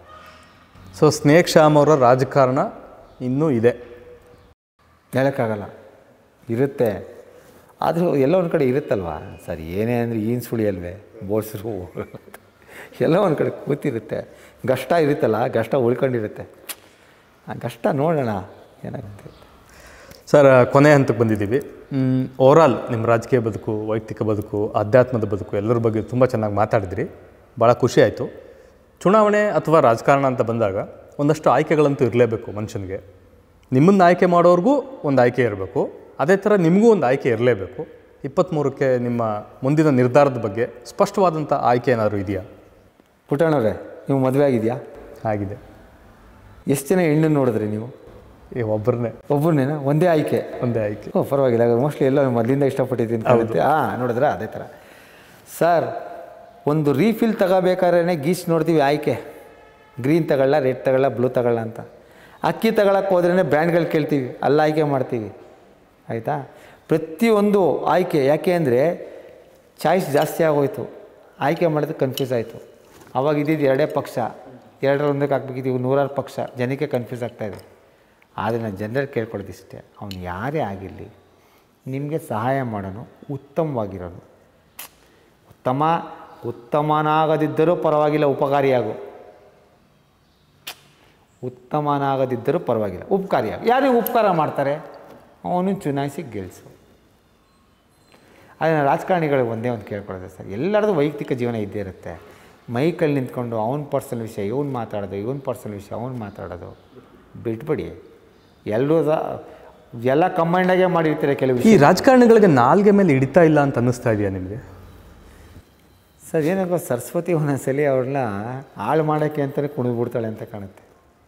ಸೊ ಸ್ನೇಕ್ ಶ್ಯಾಮ್ ಅವರ ರಾಜಕಾರಣ ಇನ್ನೂ ಇದೆ ಹೇಳೋಕ್ಕಾಗಲ್ಲ ಇರುತ್ತೆ ಆದರೂ ಎಲ್ಲ ಒಂದು ಕಡೆ ಇರುತ್ತಲ್ವಾ ಸರ್ ಏನೇ ಅಂದರೆ ಈನ್ ಸುಳಿ ಅಲ್ವೇ ಬೋಡ್ಸ್ರು ಎಲ್ಲ ಒಂದು ಕಡೆ ಕೂತಿರುತ್ತೆ ಕಷ್ಟ ಇರುತ್ತಲ್ಲ ಕಷ್ಟ ಉಳ್ಕೊಂಡಿರುತ್ತೆ ಆ ಕಷ್ಟ ನೋಡೋಣ ಏನಾಗುತ್ತೆ ಸರ್ ಕೊನೆ ಹಂತಕ್ಕೆ ಬಂದಿದ್ದೀವಿ ಓವರಾಲ್ ನಿಮ್ಮ ರಾಜಕೀಯ ಬದುಕು ವೈಯಕ್ತಿಕ ಬದುಕು ಆಧ್ಯಾತ್ಮದ ಬದುಕು ಎಲ್ಲರ ಬಗ್ಗೆ ತುಂಬ ಚೆನ್ನಾಗಿ ಮಾತಾಡಿದ್ರಿ ಭಾಳ ಖುಷಿ ಆಯಿತು ಚುನಾವಣೆ ಅಥವಾ ರಾಜಕಾರಣ ಅಂತ ಬಂದಾಗ ಒಂದಷ್ಟು ಆಯ್ಕೆಗಳಂತೂ ಇರಲೇಬೇಕು ಮನುಷ್ಯನಿಗೆ ನಿಮ್ಮನ್ನು ಆಯ್ಕೆ ಮಾಡೋರ್ಗೂ ಒಂದು ಆಯ್ಕೆ ಇರಬೇಕು ಅದೇ ಥರ ನಿಮಗೂ ಒಂದು ಆಯ್ಕೆ ಇರಲೇಬೇಕು ಇಪ್ಪತ್ತ್ಮೂರಕ್ಕೆ ನಿಮ್ಮ ಮುಂದಿನ ನಿರ್ಧಾರದ ಬಗ್ಗೆ ಸ್ಪಷ್ಟವಾದಂಥ ಆಯ್ಕೆ ಏನಾದರೂ ಇದೆಯಾ ಪುಟ್ಟಣ್ಣವ್ರೆ ನೀವು ಮದುವೆ ಆಗಿದೆಯಾ ಆಗಿದೆ ಎಷ್ಟು ಜನ ಹೆಣ್ಣನ್ನು ನೋಡಿದ್ರಿ ನೀವು ಈ ಒಬ್ಬರನ್ನೇ ಒಬ್ಬರನ್ನೇನ ಒಂದೇ ಆಯ್ಕೆ ಒಂದೇ ಆಯ್ಕೆ ಓ ಪರವಾಗಿಲ್ಲ ಮೋಸ್ಟ್ಲಿ ಎಲ್ಲ ಮೊದಲಿಂದ ಇಷ್ಟಪಟ್ಟಿದ್ದೀನಿ ಕಾಣುತ್ತೆ ಹಾಂ ನೋಡಿದ್ರ ಅದೇ ಥರ ಸರ್ ಒಂದು ರೀಫಿಲ್ ತಗೋಬೇಕಾದ್ರೆ ಗೀಚ್ ನೋಡ್ತೀವಿ ಆಯ್ಕೆ ಗ್ರೀನ್ ತಗೊಳ್ಳ ರೆಡ್ ತಗೊಳ್ಳ ಬ್ಲೂ ತಗೊಳ್ಳ ಅಂತ ಅಕ್ಕಿ ತಗೊಳಕ್ಕೆ ಹೋದ್ರೇ ಬ್ರ್ಯಾಂಡ್ಗಳು ಕೇಳ್ತೀವಿ ಅಲ್ಲಿ ಆಯ್ಕೆ ಮಾಡ್ತೀವಿ ಆಯಿತಾ ಪ್ರತಿಯೊಂದು ಆಯ್ಕೆ ಯಾಕೆ ಅಂದರೆ ಚಾಯ್ಸ್ ಜಾಸ್ತಿ ಆಗೋಯ್ತು ಆಯ್ಕೆ ಮಾಡಿದ್ರೆ ಕನ್ಫ್ಯೂಸ್ ಆಯಿತು ಅವಾಗ ಇದ್ದಿದ್ದು ಎರಡೇ ಪಕ್ಷ ಎರಡರ ಒಂದಕ್ಕೆ ಹಾಕ್ಬೇಕಿದ್ದೀವಿ ನೂರಾರು ಪಕ್ಷ ಜನಕ್ಕೆ ಕನ್ಫ್ಯೂಸ್ ಆಗ್ತಾಯಿದೆ ಆದರೆ ನಾನು ಜನರಲ್ಲಿ ಕೇಳ್ಕೊಳ್ಳೋದಿಷ್ಟೇ ಅವನು ಯಾರೇ ಆಗಿರಲಿ ನಿಮಗೆ ಸಹಾಯ ಮಾಡೋನು ಉತ್ತಮವಾಗಿರೋನು ಉತ್ತಮ ಉತ್ತಮನಾಗದಿದ್ದರೂ ಪರವಾಗಿಲ್ಲ ಉಪಕಾರಿಯಾಗು ಉತ್ತಮನಾಗದಿದ್ದರೂ ಪರವಾಗಿಲ್ಲ ಉಪಕಾರಿಯಾಗು ಯಾರಿಗೆ ಉಪಕಾರ ಮಾಡ್ತಾರೆ ಅವನು ಚುನಾಯಿಸಿ ಗೆಲ್ಲಿಸು ಆದರೆ ರಾಜಕಾರಣಿಗಳಿಗೆ ಒಂದೇ ಒಂದು ಕೇಳ್ಕೊಳ್ಳೋದು ಸರ್ ಎಲ್ಲರದು ವೈಯಕ್ತಿಕ ಜೀವನ ಇದ್ದೇ ಇರುತ್ತೆ ಮೈಕಲ್ಲಿ ನಿಂತ್ಕೊಂಡು ಅವ್ನ ಪರ್ಸನಲ್ ವಿಷಯ ಇವ್ನು ಮಾತಾಡೋದು ಇವನ್ ಪರ್ಸನಲ್ ವಿಷಯ ಅವ್ನು ಮಾತಾಡೋದು ಬಿಟ್ಬಿಡಿ ಎಲ್ಲರೂ ಎಲ್ಲ ಕಂಬೈಂಡಾಗೆ ಮಾಡಿರ್ತೀರ ಕೆಲವು ಈ ವಿಷಯ ರಾಜಕಾರಣಿಗಳಿಗೆ ನಾಲ್ಗೆ ಮೇಲೆ ಹಿಡಿತಾ ಇಲ್ಲ ಅಂತ ಅನ್ನಿಸ್ತಾ ಇದೆಯಾ ನಿಮಗೆ ಸರ್ ಏನಕ್ಕೋ ಸರಸ್ವತಿ ಒಂದೊಂದ್ಸಲಿ ಅವ್ರನ್ನ ಹಾಳು ಮಾಡೋಕ್ಕೆ ಅಂತಲೇ ಕುಣಿದ್ಬಿಡ್ತಾಳೆ ಅಂತ ಕಾಣುತ್ತೆ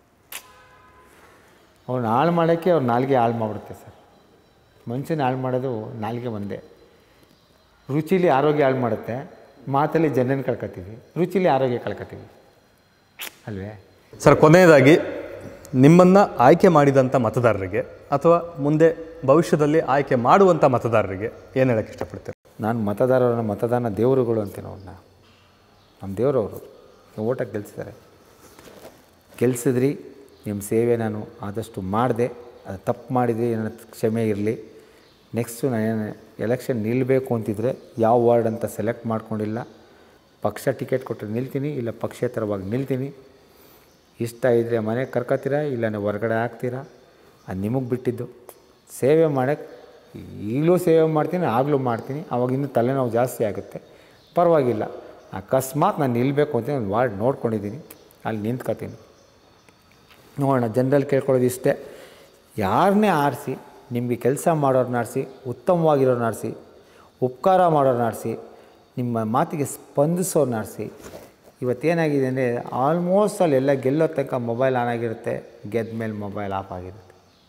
ಅವ್ರನ್ನ ಹಾಳು ಮಾಡೋಕ್ಕೆ ಅವ್ರ ನಾಲ್ಗೆ ಹಾಳು ಮಾಡಿಬಿಡುತ್ತೆ ಸರ್ ಮನುಷ್ಯನ ಹಾಳು ಮಾಡೋದು ನಾಲ್ಗೆ ಒಂದೇ ರುಚಿಲಿ ಆರೋಗ್ಯ ಹಾಳು ಮಾಡುತ್ತೆ ಮಾತಲ್ಲಿ ಜನನ ಕಳ್ಕೊತೀವಿ ರುಚಿಲಿ ಆರೋಗ್ಯ ಕಳ್ಕೊತೀವಿ ಅಲ್ವೇ ಸರ್ ಕೊನೆಯದಾಗಿ ನಿಮ್ಮನ್ನು ಆಯ್ಕೆ ಮಾಡಿದಂಥ ಮತದಾರರಿಗೆ ಅಥವಾ ಮುಂದೆ ಭವಿಷ್ಯದಲ್ಲಿ ಆಯ್ಕೆ ಮಾಡುವಂಥ ಮತದಾರರಿಗೆ ಏನು ಹೇಳಕ್ಕೆ ಇಷ್ಟಪಡ್ತೀರಿ ನಾನು ಮತದಾರರನ್ನ ಮತದಾನ ದೇವರುಗಳು ಅಂತೀನಿ ಅವ್ರನ್ನ ನಮ್ಮ ದೇವರವರು ಓಟಾಗಿ ಗೆಲ್ಸಿದ್ದಾರೆ ಗೆಲ್ಸಿದ್ರಿ ನಿಮ್ಮ ಸೇವೆ ನಾನು ಆದಷ್ಟು ಮಾಡಿದೆ ಅದು ತಪ್ಪು ಮಾಡಿದ್ರಿ ನನ್ನ ಕ್ಷಮೆ ಇರಲಿ ನೆಕ್ಸ್ಟು ನಾನು ಎಲೆಕ್ಷನ್ ನಿಲ್ಲಬೇಕು ಅಂತಿದ್ರೆ ಯಾವ ವಾರ್ಡ್ ಅಂತ ಸೆಲೆಕ್ಟ್ ಮಾಡ್ಕೊಂಡಿಲ್ಲ ಪಕ್ಷ ಟಿಕೆಟ್ ಕೊಟ್ಟರೆ ನಿಲ್ತೀನಿ ಇಲ್ಲ ಪಕ್ಷೇತರವಾಗಿ ನಿಲ್ತೀನಿ ಇಷ್ಟ ಇದ್ದರೆ ಮನೆಗೆ ಕರ್ಕೊತೀರಾ ಇಲ್ಲ ನೀವು ಹೊರಗಡೆ ಹಾಕ್ತೀರಾ ಅದು ನಿಮಗೆ ಬಿಟ್ಟಿದ್ದು ಸೇವೆ ಮಾಡೋಕ್ಕೆ ಈಗಲೂ ಸೇವೆ ಮಾಡ್ತೀನಿ ಆಗಲೂ ಮಾಡ್ತೀನಿ ಅವಾಗ ಇನ್ನೂ ತಲೆನೋವು ಜಾಸ್ತಿ ಆಗುತ್ತೆ ಪರವಾಗಿಲ್ಲ ಅಕಸ್ಮಾತ್ ನಾನು ನಿಲ್ಲಬೇಕು ಅಂತ ಒಂದು ವಾರ್ಡ್ ನೋಡ್ಕೊಂಡಿದ್ದೀನಿ ಅಲ್ಲಿ ನಿಂತ್ಕೊತೀನಿ ನೋಡೋಣ ಜನರಲ್ಲಿ ಕೇಳ್ಕೊಳ್ಳೋದು ಇಷ್ಟೇ ಯಾರನ್ನೇ ಆರಿಸಿ ನಿಮಗೆ ಕೆಲಸ ಮಾಡೋರನ್ನ ಆರಿಸಿ ಉತ್ತಮವಾಗಿರೋರನ್ನ ಆರಿಸಿ ಉಪಕಾರ ಮಾಡೋರನ್ನ ಆರಿಸಿ ನಿಮ್ಮ ಮಾತಿಗೆ ಸ್ಪಂದಿಸೋರನ್ನ ಆರಿಸಿ ಇವತ್ತೇನಾಗಿದೆ ಅಂದರೆ ಆಲ್ಮೋಸ್ಟ್ ಅಲ್ಲಿ ಎಲ್ಲ ಗೆಲ್ಲೋ ತನಕ ಮೊಬೈಲ್ ಆನ್ ಆಗಿರುತ್ತೆ ಗೆದ್ದ ಮೇಲೆ ಮೊಬೈಲ್ ಆಫ್ ಆಗಿರುತ್ತೆ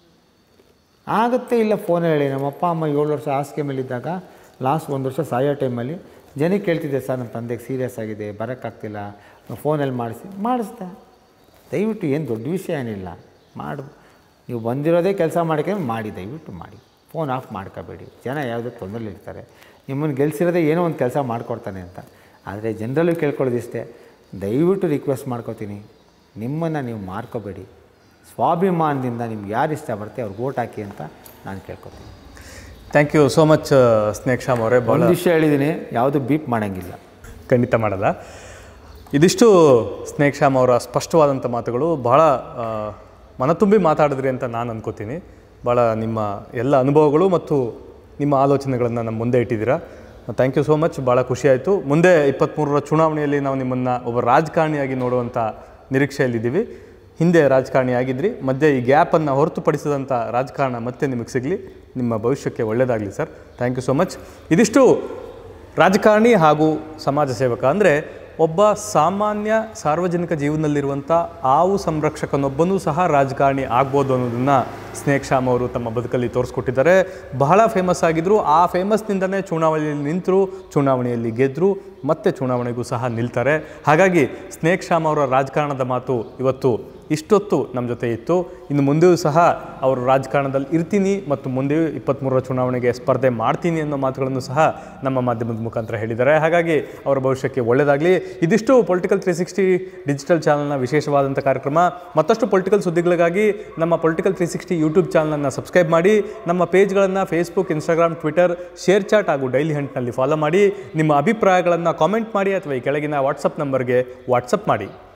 ಆಗುತ್ತೆ ಇಲ್ಲ ಫೋನ್ ಹೇಳಿ ನಮ್ಮ ಅಪ್ಪ ಅಮ್ಮ ಏಳು ವರ್ಷ ಹಾಸಿಗೆ ಮೇಲಿದ್ದಾಗ ಲಾಸ್ಟ್ ಒಂದು ವರ್ಷ ಸಾಯೋ ಟೈಮಲ್ಲಿ ಜನಕ್ಕೆ ಕೇಳ್ತಿದ್ದೆ ಸರ್ ನಮ್ಮ ತಂದೆಗೆ ಸೀರಿಯಸ್ ಆಗಿದೆ ಬರೋಕ್ಕಾಗ್ತಿಲ್ಲ ಫೋನಲ್ಲಿ ಮಾಡಿಸಿ ಮಾಡಿಸ್ದೆ ದಯವಿಟ್ಟು ಏನು ದೊಡ್ಡ ವಿಷಯ ಏನಿಲ್ಲ ಮಾಡು ನೀವು ಬಂದಿರೋದೇ ಕೆಲಸ ಮಾಡ್ಕೊಂಡು ಮಾಡಿ ದಯವಿಟ್ಟು ಮಾಡಿ ಫೋನ್ ಆಫ್ ಮಾಡ್ಕೋಬೇಡಿ ಜನ ಯಾವುದೋ ತೊಂದರೆಲಿ ಇರ್ತಾರೆ ನಿಮ್ಮನ್ನು ಗೆಲ್ಸಿರೋದೇ ಏನೋ ಒಂದು ಕೆಲಸ ಮಾಡಿಕೊಡ್ತಾನೆ ಅಂತ ಆದರೆ ಜನರಲ್ಲೂ ಕೇಳ್ಕೊಳ್ಳೋದಿಷ್ಟೇ ದಯವಿಟ್ಟು ರಿಕ್ವೆಸ್ಟ್ ಮಾಡ್ಕೋತೀನಿ ನಿಮ್ಮನ್ನು ನೀವು ಮಾರ್ಕೋಬೇಡಿ ಸ್ವಾಭಿಮಾನದಿಂದ ನಿಮ್ಗೆ ಯಾರು ಇಷ್ಟ ಬರುತ್ತೆ ಅವ್ರಿಗೆ ಓಟ್ ಹಾಕಿ ಅಂತ ನಾನು ಕೇಳ್ಕೊತೀನಿ thank you so much snake Shyam ಅವರೇ ಭಾಳ ಒಂದು ವಿಷಯ ಹೇಳಿದ್ದೀನಿ ಯಾವುದು ಬೀಪ್ ಮಾಡೋಂಗಿಲ್ಲ ಖಂಡಿತ ಮಾಡಲ್ಲ ಇದಿಷ್ಟು ಸ್ನೇಕ್ ಶ್ಯಾಮ್ ಅವರ ಸ್ಪಷ್ಟವಾದಂಥ ಮಾತುಗಳು ಭಾಳ ಆ, ಮನತುಂಬಿ ಮಾತಾಡಿದ್ರಿ ಅಂತ ನಾನು ಅನ್ಕೋತೀನಿ ಭಾಳ ನಿಮ್ಮ ಎಲ್ಲ ಅನುಭವಗಳು ಮತ್ತು ನಿಮ್ಮ ಆಲೋಚನೆಗಳನ್ನು ನಮ್ಮ ಮುಂದೆ ಇಟ್ಟಿದ್ದೀರಾ ಥ್ಯಾಂಕ್ ಯು ಸೋ ಮಚ್ ಭಾಳ ಖುಷಿಯಾಯಿತು ಮುಂದೆ ಇಪ್ಪತ್ತ್ಮೂರರ ಚುನಾವಣೆಯಲ್ಲಿ ನಾವು ನಿಮ್ಮನ್ನು ಒಬ್ಬ ರಾಜಕಾರಣಿಯಾಗಿ ನೋಡುವಂಥ ನಿರೀಕ್ಷೆಯಲ್ಲಿದ್ದೀವಿ ಹಿಂದೆ ರಾಜಕಾರಣಿ ಆಗಿದ್ರಿ ಮಧ್ಯೆ ಈ ಗ್ಯಾಪನ್ನು ಹೊರತುಪಡಿಸಿದಂಥ ರಾಜಕಾರಣ ಮತ್ತೆ ನಿಮಗೆ ಸಿಗಲಿ ನಿಮ್ಮ ಭವಿಷ್ಯಕ್ಕೆ ಒಳ್ಳೆಯದಾಗಲಿ sir thank you so much ಇದಿಷ್ಟು ರಾಜಕಾರಣಿ ಹಾಗೂ ಸಮಾಜ ಸೇವಕ ಅಂದರೆ ಒಬ್ಬ ಸಾಮಾನ್ಯ ಸಾರ್ವಜನಿಕ ಜೀವನದಲ್ಲಿರುವಂಥ ಆವು ಸಂರಕ್ಷಕನೊಬ್ಬನೂ ಸಹ ರಾಜಕಾರಣಿ ಆಗ್ಬೋದು ಅನ್ನೋದನ್ನು ಸ್ನೇಕ್ ಶ್ಯಾಮ್ ಅವರು ತಮ್ಮ ಬದುಕಲ್ಲಿ ತೋರಿಸ್ಕೊಟ್ಟಿದ್ದಾರೆ ಬಹಳ ಫೇಮಸ್ ಆಗಿದ್ದರು ಆ ಫೇಮಸ್ನಿಂದನೇ ಚುನಾವಣೆಯಲ್ಲಿ ನಿಂತರು ಚುನಾವಣೆಯಲ್ಲಿ ಗೆದ್ದರು ಮತ್ತೆ ಚುನಾವಣೆಗೂ ಸಹ ನಿಲ್ತಾರೆ ಹಾಗಾಗಿ ಸ್ನೇಕ್ ಶ್ಯಾಮ್ ಅವರ ರಾಜಕಾರಣದ ಮಾತು ಇವತ್ತು ಇಷ್ಟೊತ್ತು ನಮ್ಮ ಜೊತೆ ಇತ್ತು ಇನ್ನು ಮುಂದೆಯೂ ಸಹ ಅವರು ರಾಜಕಾರಣದಲ್ಲಿ ಇರ್ತೀನಿ ಮತ್ತು ಮುಂದೆಯೂ ಇಪ್ಪತ್ತ್ಮೂರರ ಚುನಾವಣೆಗೆ ಸ್ಪರ್ಧೆ ಮಾಡ್ತೀನಿ ಅನ್ನೋ ಮಾತುಗಳನ್ನು ಸಹ ನಮ್ಮ ಮಾಧ್ಯಮದ ಮುಖಾಂತರ ಹೇಳಿದ್ದಾರೆ ಹಾಗಾಗಿ ಅವರ ಭವಿಷ್ಯಕ್ಕೆ ಒಳ್ಳೆಯದಾಗಲಿ ಇದಿಷ್ಟು ಪೊಲಿಟಿಕಲ್ ತ್ರೀ ಸಿಕ್ಸ್ಟಿ ಡಿಜಿಟಲ್ ಚಾನಲ್ನ ವಿಶೇಷವಾದಂಥ ಕಾರ್ಯಕ್ರಮ ಮತ್ತಷ್ಟು ಪೊಲಿಟಿಕಲ್ ಸುದ್ದಿಗಳಿಗಾಗಿ ನಮ್ಮ ಪೊಲಿಟಿಕಲ್ ತ್ರೀ ಸಿಕ್ಸ್ಟಿ ಯೂಟ್ಯೂಬ್ ಚಾನಲನ್ನು ಸಬ್ಸ್ಕ್ರೈಬ್ ಮಾಡಿ ನಮ್ಮ ಪೇಜ್ಗಳನ್ನು Facebook Instagram Twitter ShareChat ಹಾಗೂ ಡೈಲಿ ಹಂಟ್ನಲ್ಲಿ ಫಾಲೋ ಮಾಡಿ ನಿಮ್ಮ ಅಭಿಪ್ರಾಯಗಳನ್ನು ಕಾಮೆಂಟ್ ಮಾಡಿ ಅಥವಾ ಈ ಕೆಳಗಿನ ವಾಟ್ಸಪ್ ನಂಬರ್ಗೆ ವಾಟ್ಸಪ್ ಮಾಡಿ